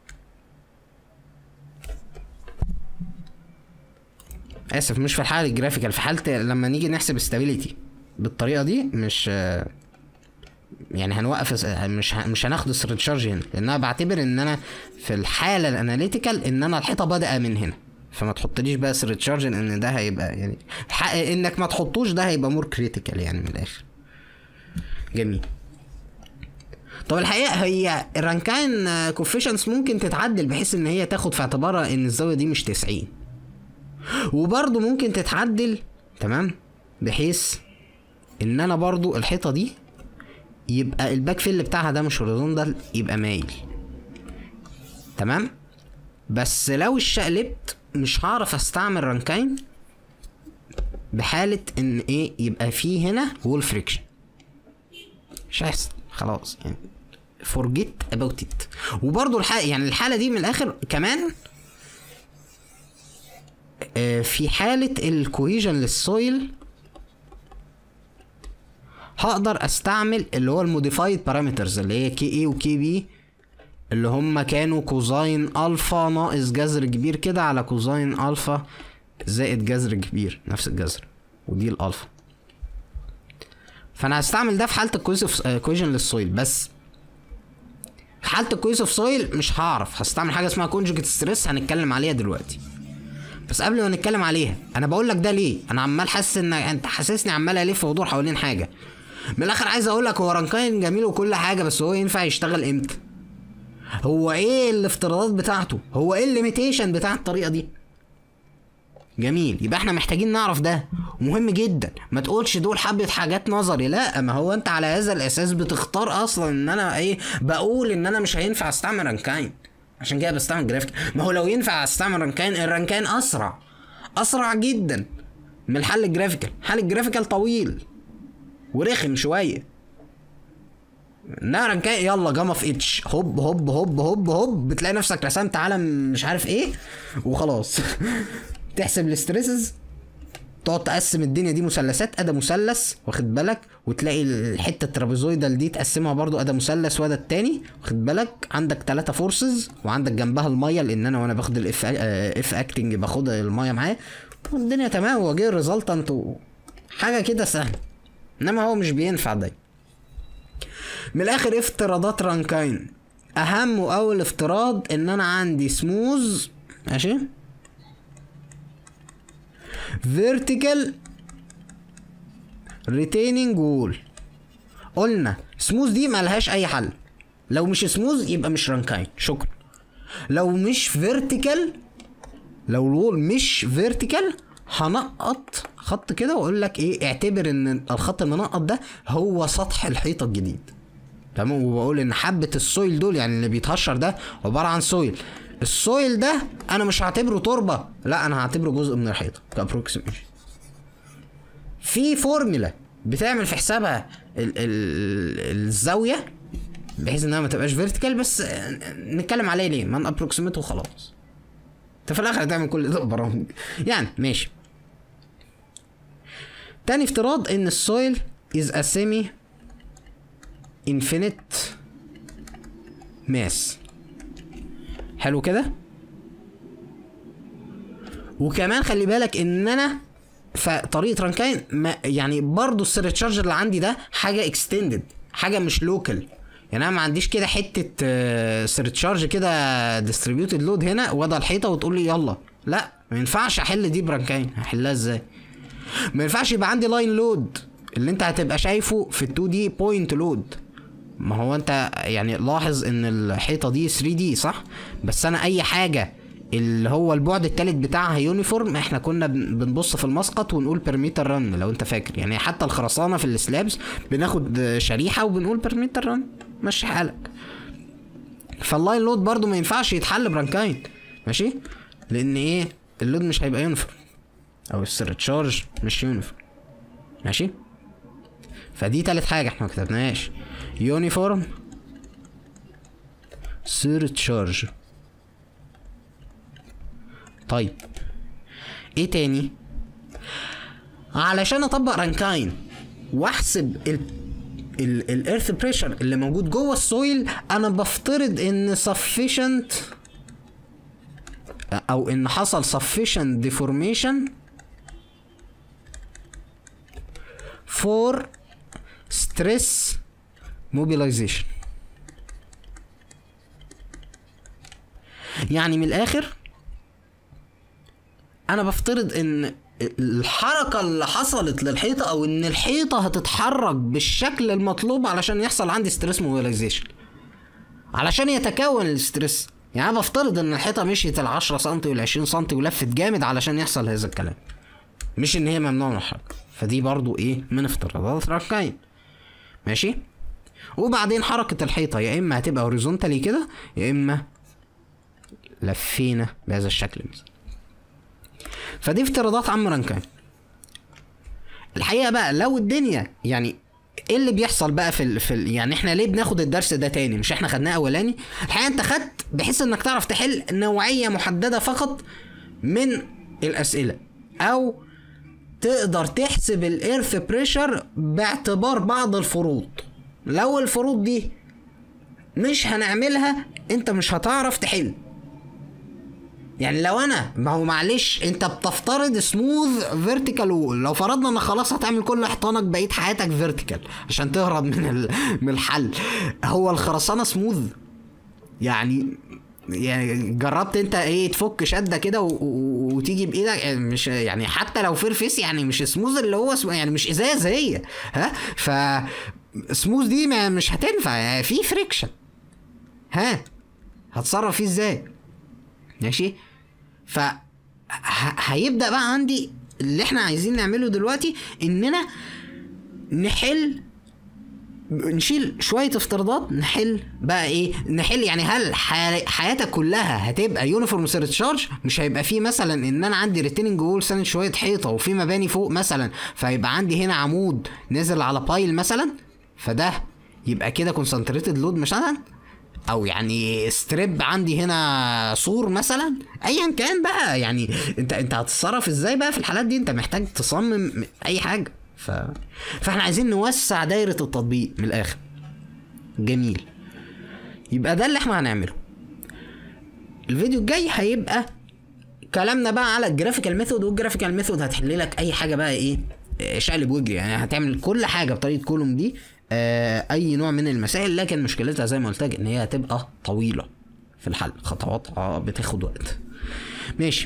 اسف مش في حاله الجرافيكال في حاله لما نيجي نحسب استابيليتي بالطريقه دي مش يعني هنوقف الس- مش ه- مش هناخد السيرتشارج هنا لان انا بعتبر ان انا في الحاله الاناليتيكال ان انا الحيطه بادئه من هنا فما تحطليش بقى سيرتشارج لان ده هيبقى يعني ح- انك ما تحطوش ده هيبقى مور كريتيكال يعني من الاخر جميل طب الحقيقه هي الرانكاين كوفيشنس ممكن تتعدل بحيث ان هي تاخد في اعتبارها ان الزاويه دي مش 90 وبرضه ممكن تتعدل تمام بحيث ان انا برضو الحيطه دي يبقى الباك فيل بتاعها ده مش هوريزونتال يبقى مايل تمام بس لو اتشقلبت مش هعرف استعمل رانكاين بحالة ان ايه يبقى فيه هنا وول فريكشن مش هيحصل خلاص يعني forget about it وبرضو الحالة يعني الحالة دي من الاخر كمان آه، في حالة الكوهيجن للسويل هقدر استعمل اللي هو الموديفايد بارامترز اللي هي كي اي وكي بي اللي هم كانوا كوزاين الفا ناقص جذر كبير كده على كوزاين الفا زائد جذر كبير نفس الجذر ودي الالفا فانا هستعمل ده في حاله الكويجن للسويل بس في حاله الكويس اوف سويل مش هعرف هستعمل حاجه اسمها كونجكت ستريس هنتكلم عليها دلوقتي بس قبل ما نتكلم عليها انا بقول لك ده ليه انا عمال حاسس ان انت حاسسني عمال الف وادور حوالين حاجه من الاخر عايز اقول لك هو رانكاين جميل وكل حاجه بس هو ينفع يشتغل امتى هو ايه الافتراضات بتاعته هو ايه الليميتيشن بتاع الطريقه دي جميل يبقى احنا محتاجين نعرف ده ومهم جدا ما تقولش دول حبه حاجات نظري لا ما هو انت على هذا الاساس بتختار اصلا ان انا ايه بقول ان انا مش هينفع استعمل رانكاين عشان كده بستعمل جرافيك ما هو لو ينفع استعمل رانكاين الرانكاين اسرع اسرع جدا من الحل الجرافيكال حل الجرافيكال طويل ورخم شويه نعم كان يلا جاما في اتش هوب هوب هوب هوب هوب بتلاقي نفسك رسمت علم مش عارف ايه وخلاص تحسب الاستريسز تقعد تقسم الدنيا دي مثلثات ادا مثلث واخد بالك وتلاقي الحته الترابيزويدال دي تقسمها برضو ادا مثلث وده التاني واخد بالك عندك ثلاثة فورسز وعندك جنبها الميه لان انا وانا باخد الاف اف اكتنج باخد الميه معاه والدنيا تمام وجه الريزلتنت حاجه كده سهله انما هو مش بينفع ده من الاخر افتراضات رانكاين اهم واول افتراض ان انا عندي سموز ماشي فيرتيكال ريتيننج وول قلنا سموز دي ملهاش اي حل لو مش سموز يبقى مش رانكاين شكرا لو مش فيرتيكال لو الوول مش فيرتيكال هنقط خط كده واقول لك ايه اعتبر ان الخط المنقط ده هو سطح الحيطه الجديد تمام وبقول ان حبه السويل دول يعني اللي بيتهشر ده عباره عن سويل السويل ده انا مش هعتبره تربه لا انا هعتبره جزء من الحيطه كابروكسيميشن في فورمولا بتعمل في حسابها ال ال الزاويه بحيث انها ما تبقاش فيرتيكال بس نتكلم عليه ليه ما نابروكسيميته وخلاص انت في الاخر هتعمل كل ده برامج يعني ماشي تاني افتراض ان السويل is a semi infinite mass حلو كده وكمان خلي بالك ان انا فطريقه رانكاين ما يعني برضو السير تشارجر اللي عندي ده حاجه اكستندد حاجه مش لوكال يعني انا ما عنديش كده حته سير تشارج كده ديستريبيوتد لود هنا وضع الحيطه وتقول لي يلا لا ما ينفعش احل دي برانكاين هحلها ازاي ما ينفعش يبقى عندي لاين لود اللي انت هتبقى شايفه في ال 2 دي بوينت لود ما هو انت يعني لاحظ ان الحيطه دي 3 دي صح بس انا اي حاجه اللي هو البعد التالت بتاعها يونيفورم احنا كنا بنبص في المسقط ونقول بيرميتر رن لو انت فاكر يعني حتى الخرسانه في السلابس بناخد شريحه وبنقول بيرميتر رن مشي حالك فاللاين لود برضو ما ينفعش يتحل برانكاين ماشي لان ايه اللود مش هيبقى يونيفورم او السيرتشارج مش يونيفورم ماشي فدي تالت حاجه احنا ما كتبناهاش يونيفورم سيرتشارج طيب ايه تاني علشان اطبق رانكاين واحسب ال الارث بريشر اللي موجود جوه السويل انا بفترض ان sufficient او ان حصل sufficient deformation for stress mobilization يعني من الاخر انا بفترض ان الحركة اللي حصلت للحيطة او ان الحيطة هتتحرك بالشكل المطلوب علشان يحصل عندي ستريس موبيلايزيشن علشان يتكون الستريس يعني انا بفترض ان الحيطة مشيت ال 10 سم وال 20 سم ولفت جامد علشان يحصل هذا الكلام مش ان هي ممنوع من الحركة فدي برضو ايه من افتراضات ركاين ماشي وبعدين حركة الحيطة يا اما هتبقى هوريزونتالي كده يا اما لفينا بهذا الشكل مثلا فدي افتراضات عم رانكاين الحقيقه بقى لو الدنيا يعني ايه اللي بيحصل بقى في ال في ال يعني احنا ليه بناخد الدرس ده تاني مش احنا خدناه اولاني الحقيقه انت خدت بحيث انك تعرف تحل نوعيه محدده فقط من الاسئله او تقدر تحسب الايرث بريشر باعتبار بعض الفروض لو الفروض دي مش هنعملها انت مش هتعرف تحل يعني لو انا ما هو معلش انت بتفترض سموث فيرتيكال وول لو فرضنا ان خلاص هتعمل كل حيطانك بقيه حياتك فيرتيكال عشان تهرب من ال... من الحل هو الخرسانه سموث يعني يعني جربت انت ايه تفك شده كده و... و... وتيجي بايدك مش يعني حتى لو فيرفيس يعني مش سموث اللي هو سم... يعني مش ازاز هي ها ف سموث دي ما مش هتنفع يعني في فريكشن ها هتصرف فيه ازاي ماشي ف هيبدا بقى عندي اللي احنا عايزين نعمله دلوقتي اننا نحل نشيل شويه افتراضات نحل بقى ايه نحل يعني هل حياتك كلها هتبقى يونيفورم سيرتشارج مش هيبقى فيه مثلا ان انا عندي ريتيننج وول ساند شويه حيطه وفي مباني فوق مثلا فيبقى عندي هنا عمود نازل على بايل مثلا فده يبقى كده كونسنتريتد لود مثلا او يعني ستريب عندي هنا سور مثلا ايا كان بقى يعني انت انت هتتصرف ازاي بقى في الحالات دي انت محتاج تصمم اي حاجه ف... فاحنا عايزين نوسع دايره التطبيق من الاخر جميل يبقى ده اللي احنا هنعمله الفيديو الجاي هيبقى كلامنا بقى على الجرافيكال ميثود والجرافيكال ميثود هتحل لك اي حاجه بقى ايه شقلب وجري يعني هتعمل كل حاجه بطريقه كولوم دي آه اي نوع من المسائل لكن مشكلتها زي ما قلت لك ان هي هتبقى طويله في الحل خطواتها بتاخد وقت ماشي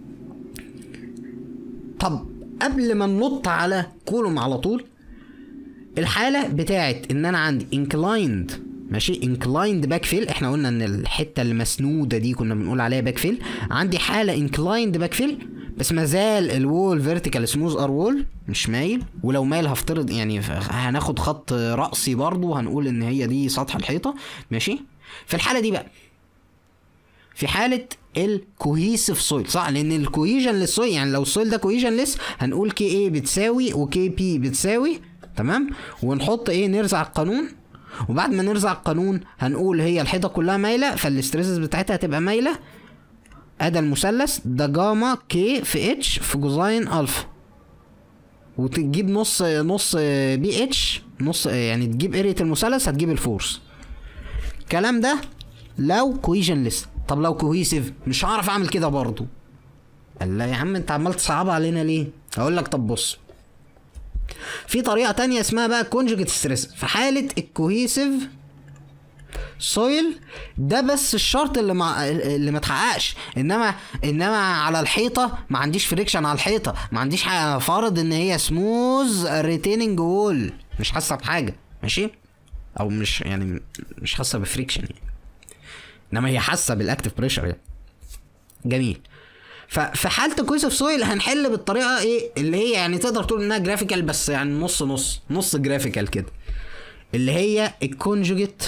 طب قبل ما ننط على كولوم على طول الحاله بتاعت ان انا عندي انكلايند ماشي انكلايند باك فيل احنا قلنا ان الحته اللي مسنوده دي كنا بنقول عليها باك فيل عندي حاله انكلايند باك فيل بس ما زال الوول فيرتيكال سموز ار وول مش مايل ولو مايل هفترض يعني هناخد خط رأسي برضو هنقول ان هي دي سطح الحيطه ماشي في الحاله دي بقى في حاله الكوهيسيف سويل صح لان الكوهيجن للسويل يعني لو السويل ده كوهيجن لس هنقول كي اي بتساوي وكي بي بتساوي تمام ونحط ايه نرزع القانون وبعد ما نرزع القانون هنقول هي الحيطه كلها مايله فالاستريسز بتاعتها هتبقى مايله ادي المثلث ده جاما كي في اتش في جوزاين الفا وتجيب نص نص بي اتش نص يعني تجيب ارية المثلث هتجيب الفورس الكلام ده لو كويجن لسه طب لو كوهيسيف مش هعرف اعمل كده برضه قال لا يا عم انت عمال تصعب علينا ليه هقول لك طب بص في طريقه تانية اسمها بقى كونجوجيت ستريس في حاله الكوهيسيف سويل ده بس الشرط اللي ما اللي ما اتحققش انما انما على الحيطه ما عنديش فريكشن على الحيطه ما عنديش حاجه فارض ان هي سموز ريتيننج وول مش حاسه بحاجه ماشي او مش يعني مش حاسه بفريكشن يعني انما هي حاسه بالاكتف بريشر يعني جميل ففي حاله الكويس اوف سويل هنحل بالطريقه ايه اللي هي يعني تقدر تقول انها جرافيكال بس يعني نص نص نص جرافيكال كده اللي هي الكونجوجيت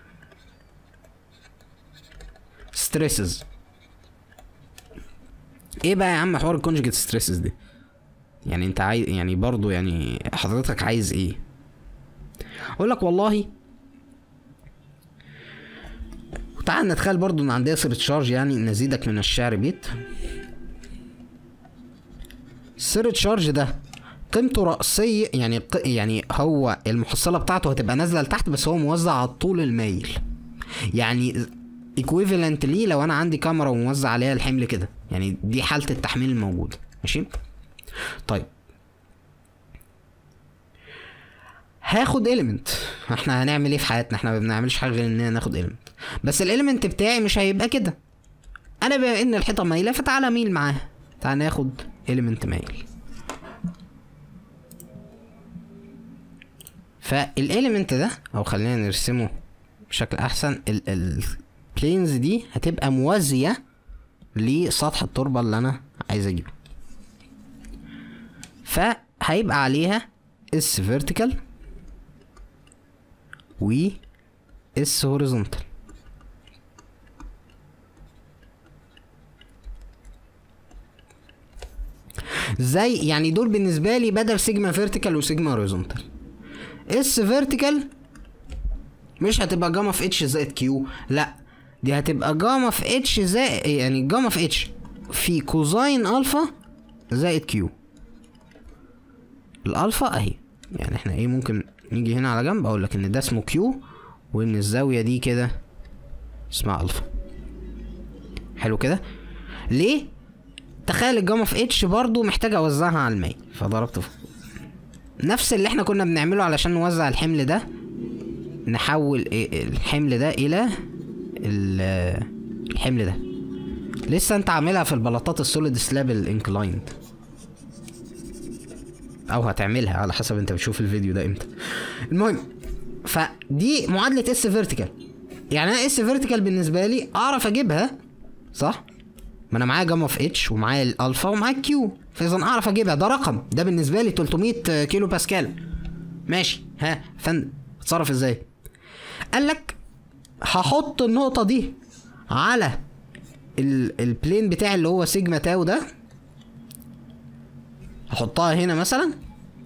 ستريسز ايه بقى يا عم حوار الكونجوجيت ستريسز دي يعني انت عايز يعني برضو يعني حضرتك عايز ايه اقول لك والله تعال نتخيل برضو ان عندي سر تشارج يعني نزيدك من الشعر بيت سر تشارج ده قيمته رأسية يعني ق- يعني هو المحصلة بتاعته هتبقى نازلة لتحت بس هو موزع على الطول المايل يعني ايكويفالنت ليه لو انا عندي كاميرا وموزع عليها الحمل كده يعني دي حالة التحميل الموجودة ماشي طيب هاخد اليمنت احنا هنعمل ايه في حياتنا احنا ما بنعملش حاجه غير اننا ناخد اليمنت بس الاليمنت بتاعي مش هيبقى كده انا بما ان الحيطه مايله فتعالى ميل معاها تعالى ناخد اليمنت مايل فالاليمنت ده او خلينا نرسمه بشكل احسن البلينز دي هتبقى موازيه لسطح التربه اللي انا عايز اجيبه فهيبقى عليها اس فيرتيكال و اس هوريزونتال زي يعني دول بالنسبه لي بدل سيجما فيرتيكال وسيجما هوريزونتال اس فيرتيكال مش هتبقى جاما في اتش زائد كيو لا دي هتبقى جاما في اتش زائد يعني جاما في اتش في كوزاين الفا زائد كيو الالفا اهي يعني احنا ايه ممكن نيجي هنا على جنب اقول لك ان ده اسمه كيو وان الزاويه دي كده اسمها الفا حلو كده ليه تخيل الجاما في اتش برضو محتاج اوزعها على الماء فضربت في نفس اللي احنا كنا بنعمله علشان نوزع الحمل ده نحول إيه الحمل ده الى ال- الحمل ده لسه انت عاملها في البلاطات السوليد سلاب الانكلايند او هتعملها على حسب انت بتشوف الفيديو ده امتى المهم فدي معادله اس فيرتيكال يعني انا اس فيرتيكال بالنسبه لي اعرف اجيبها صح ما انا معايا جاما في اتش ومعايا الالفا ومعايا الكيو فاذا اعرف اجيبها ده رقم ده بالنسبه لي 300 كيلو باسكال ماشي ها فن اتصرف ازاي قال لك هحط النقطه دي على ال- البلين بتاعي اللي هو سيجما تاو ده هحطها هنا مثلا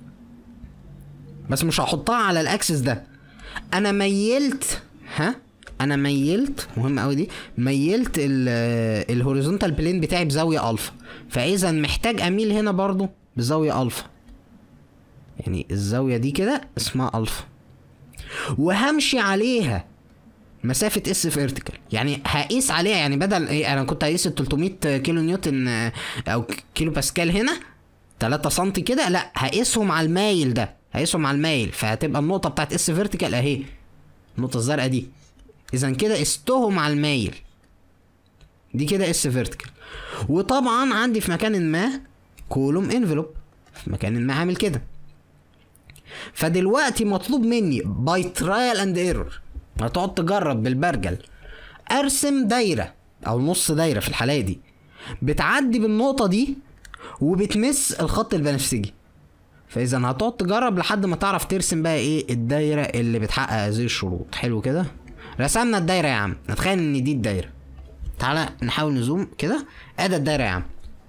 بس مش هحطها على الاكسس ده انا ميلت ها انا ميلت مهم قوي دي ميلت ال- الهوريزونتال بلين بتاعي بزاويه الفا فاذا محتاج اميل هنا برضو بزاويه الفا يعني الزاويه دي كده اسمها الفا وهمشي عليها مسافة اس فيرتيكال يعني هقيس عليها يعني بدل ايه انا كنت هقيس ال 300 كيلو نيوتن آه، او كيلو باسكال هنا 3 سم كده لا هقيسهم على المايل ده هيقيسهم على المايل فهتبقى النقطه بتاعت اس فيرتيكال اهي النقطه الزرقاء دي اذا كده قستهم على المايل دي كده اس فيرتيكال وطبعا عندي في مكان ما كولوم انفلوب في مكان ما عامل كده فدلوقتي مطلوب مني باي ترايل اند ايرور هتقعد تجرب بالبرجل ارسم دايره او نص دايره في الحالة دي بتعدي بالنقطه دي وبتمس الخط البنفسجي فاذا هتقعد تجرب لحد ما تعرف ترسم بقى ايه الدايره اللي بتحقق هذه الشروط حلو كده رسمنا الدايره يا عم نتخيل ان دي الدايره تعالى نحاول نزوم كده ادي الدايره يا عم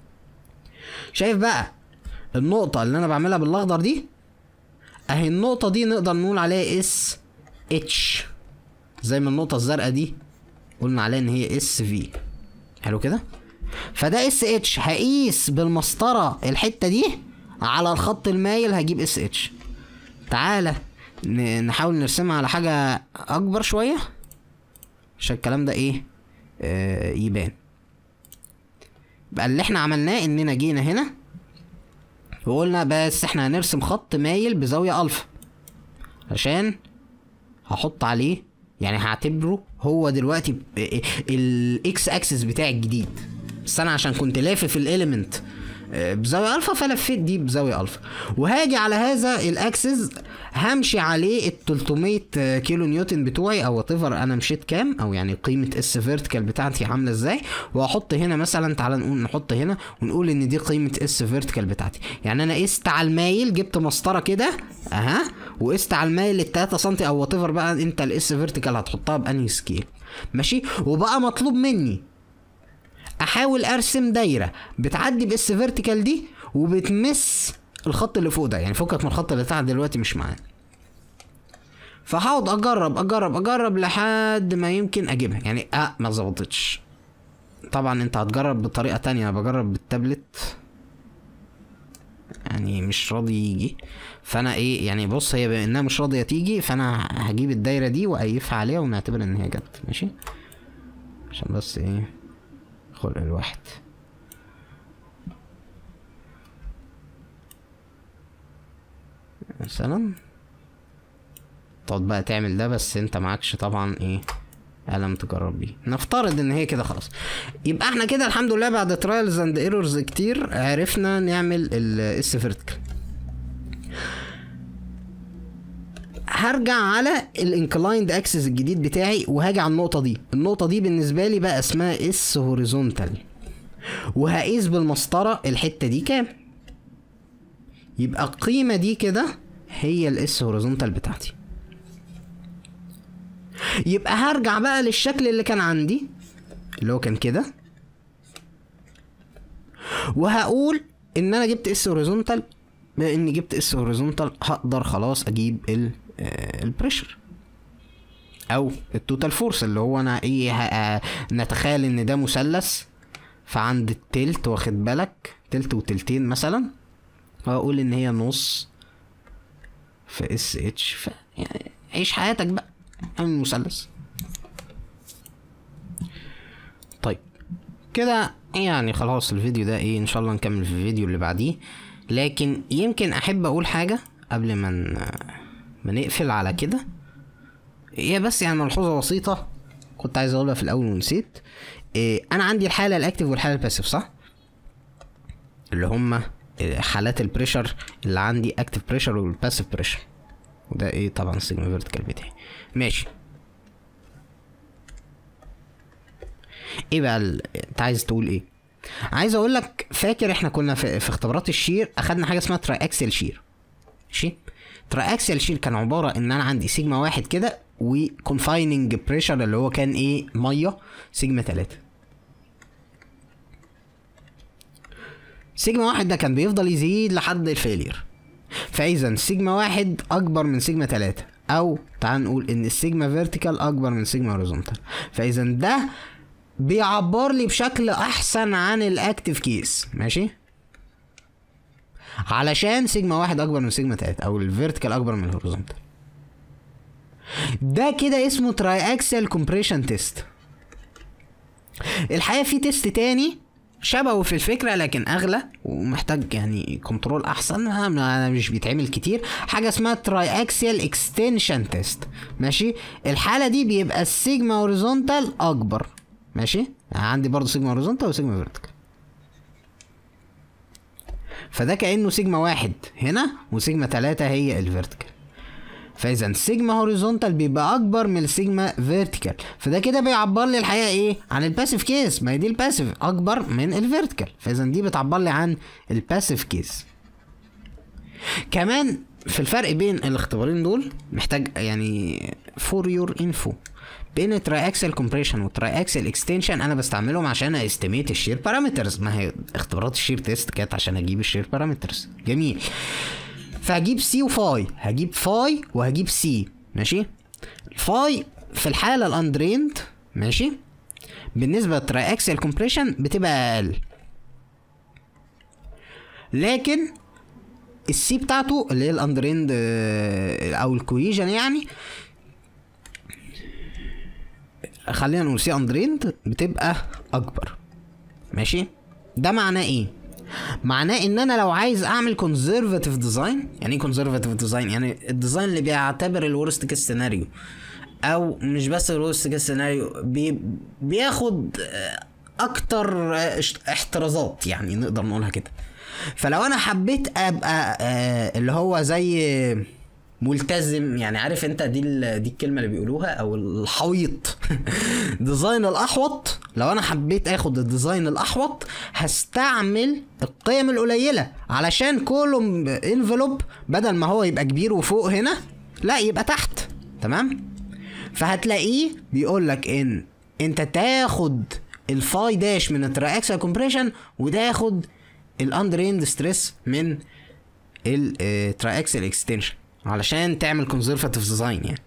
شايف بقى النقطه اللي انا بعملها بالاخضر دي اهي النقطه دي نقدر نقول عليها اس اتش زي ما النقطه الزرقاء دي قلنا عليها ان هي اس في حلو كده فده اس اتش هقيس بالمسطره الحته دي على الخط المايل هجيب اس اتش تعالى ن- نحاول نرسمها على حاجه اكبر شويه عشان الكلام ده ايه آه يبان بقى اللي احنا عملناه اننا جينا هنا وقلنا بس احنا هنرسم خط مايل بزاويه الفا عشان هحط عليه يعني هعتبره هو دلوقتي الاكس اكسس بتاعي الجديد بس انا عشان كنت لافف الاليمنت بزاويه الفا فلفيت دي بزاويه الفا وهاجي على هذا الاكسس همشي عليه ال 300 كيلو نيوتن بتوعي او وات انا مشيت كام او يعني قيمه اس فيرتيكال بتاعتي عامله ازاي وهحط هنا مثلا تعالى نقول نحط هنا ونقول ان دي قيمه اس فيرتيكال بتاعتي يعني انا قست على المايل جبت مسطره كده اها وقست على المايل ال 3 سم او وات بقى انت الاس فيرتيكال هتحطها بانهي سكيل ماشي وبقى مطلوب مني احاول ارسم دايره بتعدي باس فيرتيكال دي وبتمس الخط اللي فوق ده يعني فكك من الخط اللي تحت دلوقتي مش معانا فهقعد اجرب اجرب اجرب لحد ما يمكن اجيبها يعني اه ما ظبطتش طبعا انت هتجرب بطريقه تانية انا بجرب بالتابلت يعني مش راضي يجي فانا ايه يعني بص هي بما انها مش راضيه تيجي فانا هجيب الدايره دي واقيفها عليها ونعتبر ان هي جت ماشي عشان بس ايه خلق الواحد مثلا تقعد بقى تعمل ده بس انت معكش طبعا ايه قلم تجرب بيه نفترض ان هي كده خلاص يبقى احنا كده الحمد لله بعد ترايلز اند ايرورز كتير عرفنا نعمل الاس فيرتيكال هرجع على الانكلايند اكسس الجديد بتاعي وهاجي على النقطه دي النقطه دي بالنسبه لي بقى اسمها اس هوريزونتال وهقيس بالمسطره الحته دي كام يبقى القيمه دي كده هي الاس هوريزونتال بتاعتي يبقى هرجع بقى للشكل اللي كان عندي اللي هو كان كده وهقول ان انا جبت اس هوريزونتال بما اني جبت اس هوريزونتال هقدر خلاص اجيب ال البريشر او التوتال فورس اللي هو انا ايه ه- نتخيل ان ده مثلث فعند التلت واخد بالك تلت وتلتين مثلا واقول ان هي نص في اس اتش ف يعني عيش حياتك بقى اعمل مثلث طيب كده يعني خلاص الفيديو ده ايه ان شاء الله نكمل في الفيديو اللي بعديه لكن يمكن احب اقول حاجه قبل ما ن- ما نقفل على كده هي بس يعني ملحوظه بسيطه كنت عايز اقولها في الاول ونسيت إيه انا عندي الحاله الاكتف والحاله الباسيف صح اللي هما إيه، حالات البريشر اللي عندي اكتف بريشر والباسيف بريشر وده ايه طبعا السيجما فيرتيكال بتاعي ماشي ايه بقى ال- انت عايز تقول ايه عايز اقول لك فاكر احنا كنا في, في اختبارات الشير اخدنا حاجه اسمها تراي اكسل شير ماشي تراي اكسل شير كان عباره ان انا عندي سيجما واحد كده وكونفايننج بريشر اللي هو كان ايه ميه سيجما تلاتة سيجما واحد ده كان بيفضل يزيد لحد الفيلير فاذا سيجما واحد اكبر من سيجما تلاتة او تعال نقول ان السيجما فيرتيكال اكبر من سيجما هوريزونتال فاذا ده بيعبر لي بشكل احسن عن الاكتف كيس ماشي علشان سيجما واحد اكبر من سيجما تلاتة او الفيرتيكال اكبر من الهوريزونتال ده كده اسمه تراي اكسل كومبريشن تيست الحقيقه في تيست تاني شبهه في الفكره لكن اغلى ومحتاج يعني كنترول احسن ما- ما- مش بيتعمل كتير حاجه اسمها تراي اكسيال اكستنشن تيست ماشي الحاله دي بيبقى السيجما هوريزونتال اكبر ماشي يعني عندي برضو سيجما هوريزونتال وسيجما فيرتيكال فده كانه سيجما واحد هنا وسيجما تلاتة هي الفيرتيكال فاذا السيجما هوريزونتال بيبقى اكبر من السيجما فيرتيكال فده كده بيعبر لي الحقيقه ايه عن الباسيف كيس ما هي دي الباسيف اكبر من الفيرتيكال فاذا دي بتعبر لي عن الباسيف كيس كمان في الفرق بين الاختبارين دول محتاج يعني فور يور انفو بين ترايكسل كومبريشن وترايكسل اكستنشن انا بستعملهم عشان استيميت الشير بارامترز ما هي اختبارات الشير تيست كانت عشان اجيب الشير بارامترز جميل فهجيب سي وفاي هجيب فاي وهجيب سي ماشي الفاي في الحاله الاندريند ماشي بالنسبه للترايكسل كومبريشن بتبقى اقل لكن السي بتاعته اللي هي الاندريند آه، او الكويجن يعني خلينا نقول سي اندريند بتبقى اكبر ماشي ده معناه ايه معناه ان انا لو عايز اعمل كونزرفاتيف ديزاين يعني ايه كونزرفاتيف ديزاين يعني الديزاين اللي بيعتبر الورست كيس سيناريو او مش بس الورست كيس سيناريو بي بياخد آه، اكتر آه، اشت- احترازات يعني نقدر نقولها كده فلو انا حبيت ابقى آه، اللي هو زي ملتزم يعني عارف انت دي ال- دي الكلمه اللي بيقولوها او الحويط ديزاين الاحوط لو انا حبيت اخد الديزاين الاحوط هستعمل القيم القليله علشان كولوم انفلوب بدل ما هو يبقى كبير وفوق هنا لا يبقى تحت تمام فهتلاقيه بيقول لك ان انت تاخد الفاي داش من التراكسل كومبريشن وتاخد الاندريند ستريس من التراكسل اكستنشن علشان تعمل كونزرفاتيف ديزاين يعني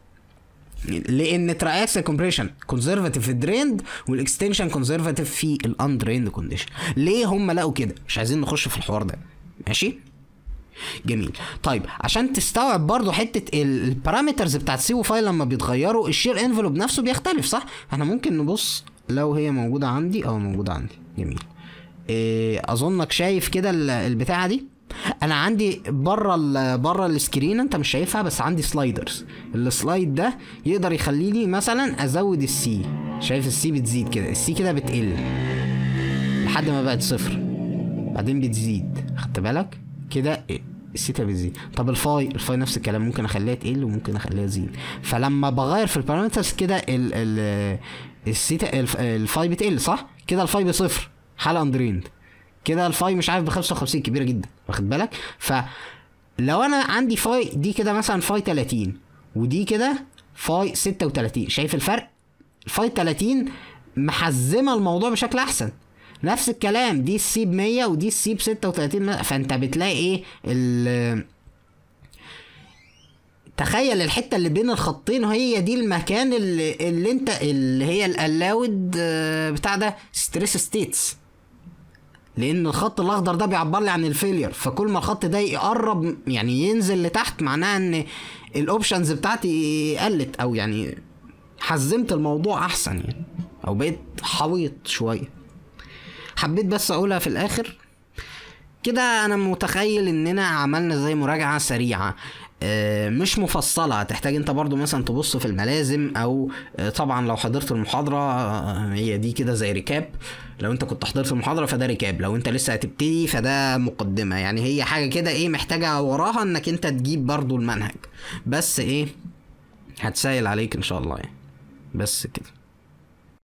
لان تراكسل كومبريشن كونزرفاتيف في الدريند والاكستنشن كونزرفاتيف في الاندريند كونديشن ليه هم لقوا كده مش عايزين نخش في الحوار ده ماشي جميل طيب عشان تستوعب برضو حته البارامترز بتاعت سي وفاي لما بيتغيروا الشير انفلوب نفسه بيختلف صح احنا ممكن نبص لو هي موجوده عندي او موجوده عندي جميل إيه اظنك شايف كده ال- البتاعه دي انا عندي بره ال بره السكرين انت مش شايفها بس عندي سلايدرز السلايد ده يقدر يخلي لي مثلا ازود السي شايف السي بتزيد كده السي كده بتقل لحد ما بقت صفر بعدين بتزيد خدت بالك كده السيتا بتزيد طب الفاي الفاي نفس الكلام ممكن اخليها تقل وممكن اخليها تزيد فلما بغير في البارامترز كده ال ال السيتا الف- الفاي بتقل صح كده الفاي بصفر حاله اندريند كده الفاي مش عارف ب 55 كبيره جدا واخد بالك فلو انا عندي فاي دي كده مثلا فاي 30 ودي كده فاي 36 شايف الفرق الفاي 30 محزمه الموضوع بشكل احسن نفس الكلام دي السي ب 100 ودي السي ب 36 فانت بتلاقي ايه ال تخيل الحته اللي بين الخطين هي دي المكان اللي, اللي انت اللي هي الالاود بتاع ده ستريس ستيتس لان الخط الاخضر ده بيعبر لي عن الفيلير فكل ما الخط ده يقرب يعني ينزل لتحت معناها ان الاوبشنز بتاعتي قلت او يعني حزمت الموضوع احسن يعني او بقيت حويط شويه حبيت بس اقولها في الاخر كده انا متخيل اننا عملنا زي مراجعه سريعه آه، مش مفصله هتحتاج انت برضو مثلا تبص في الملازم او آه، طبعا لو حضرت المحاضره آه، هي دي كده زي ريكاب لو انت كنت حضرت المحاضره فده ريكاب لو انت لسه هتبتدي فده مقدمه يعني هي حاجه كده ايه محتاجه وراها انك انت تجيب برضو المنهج بس ايه هتسهل عليك ان شاء الله يعني بس كده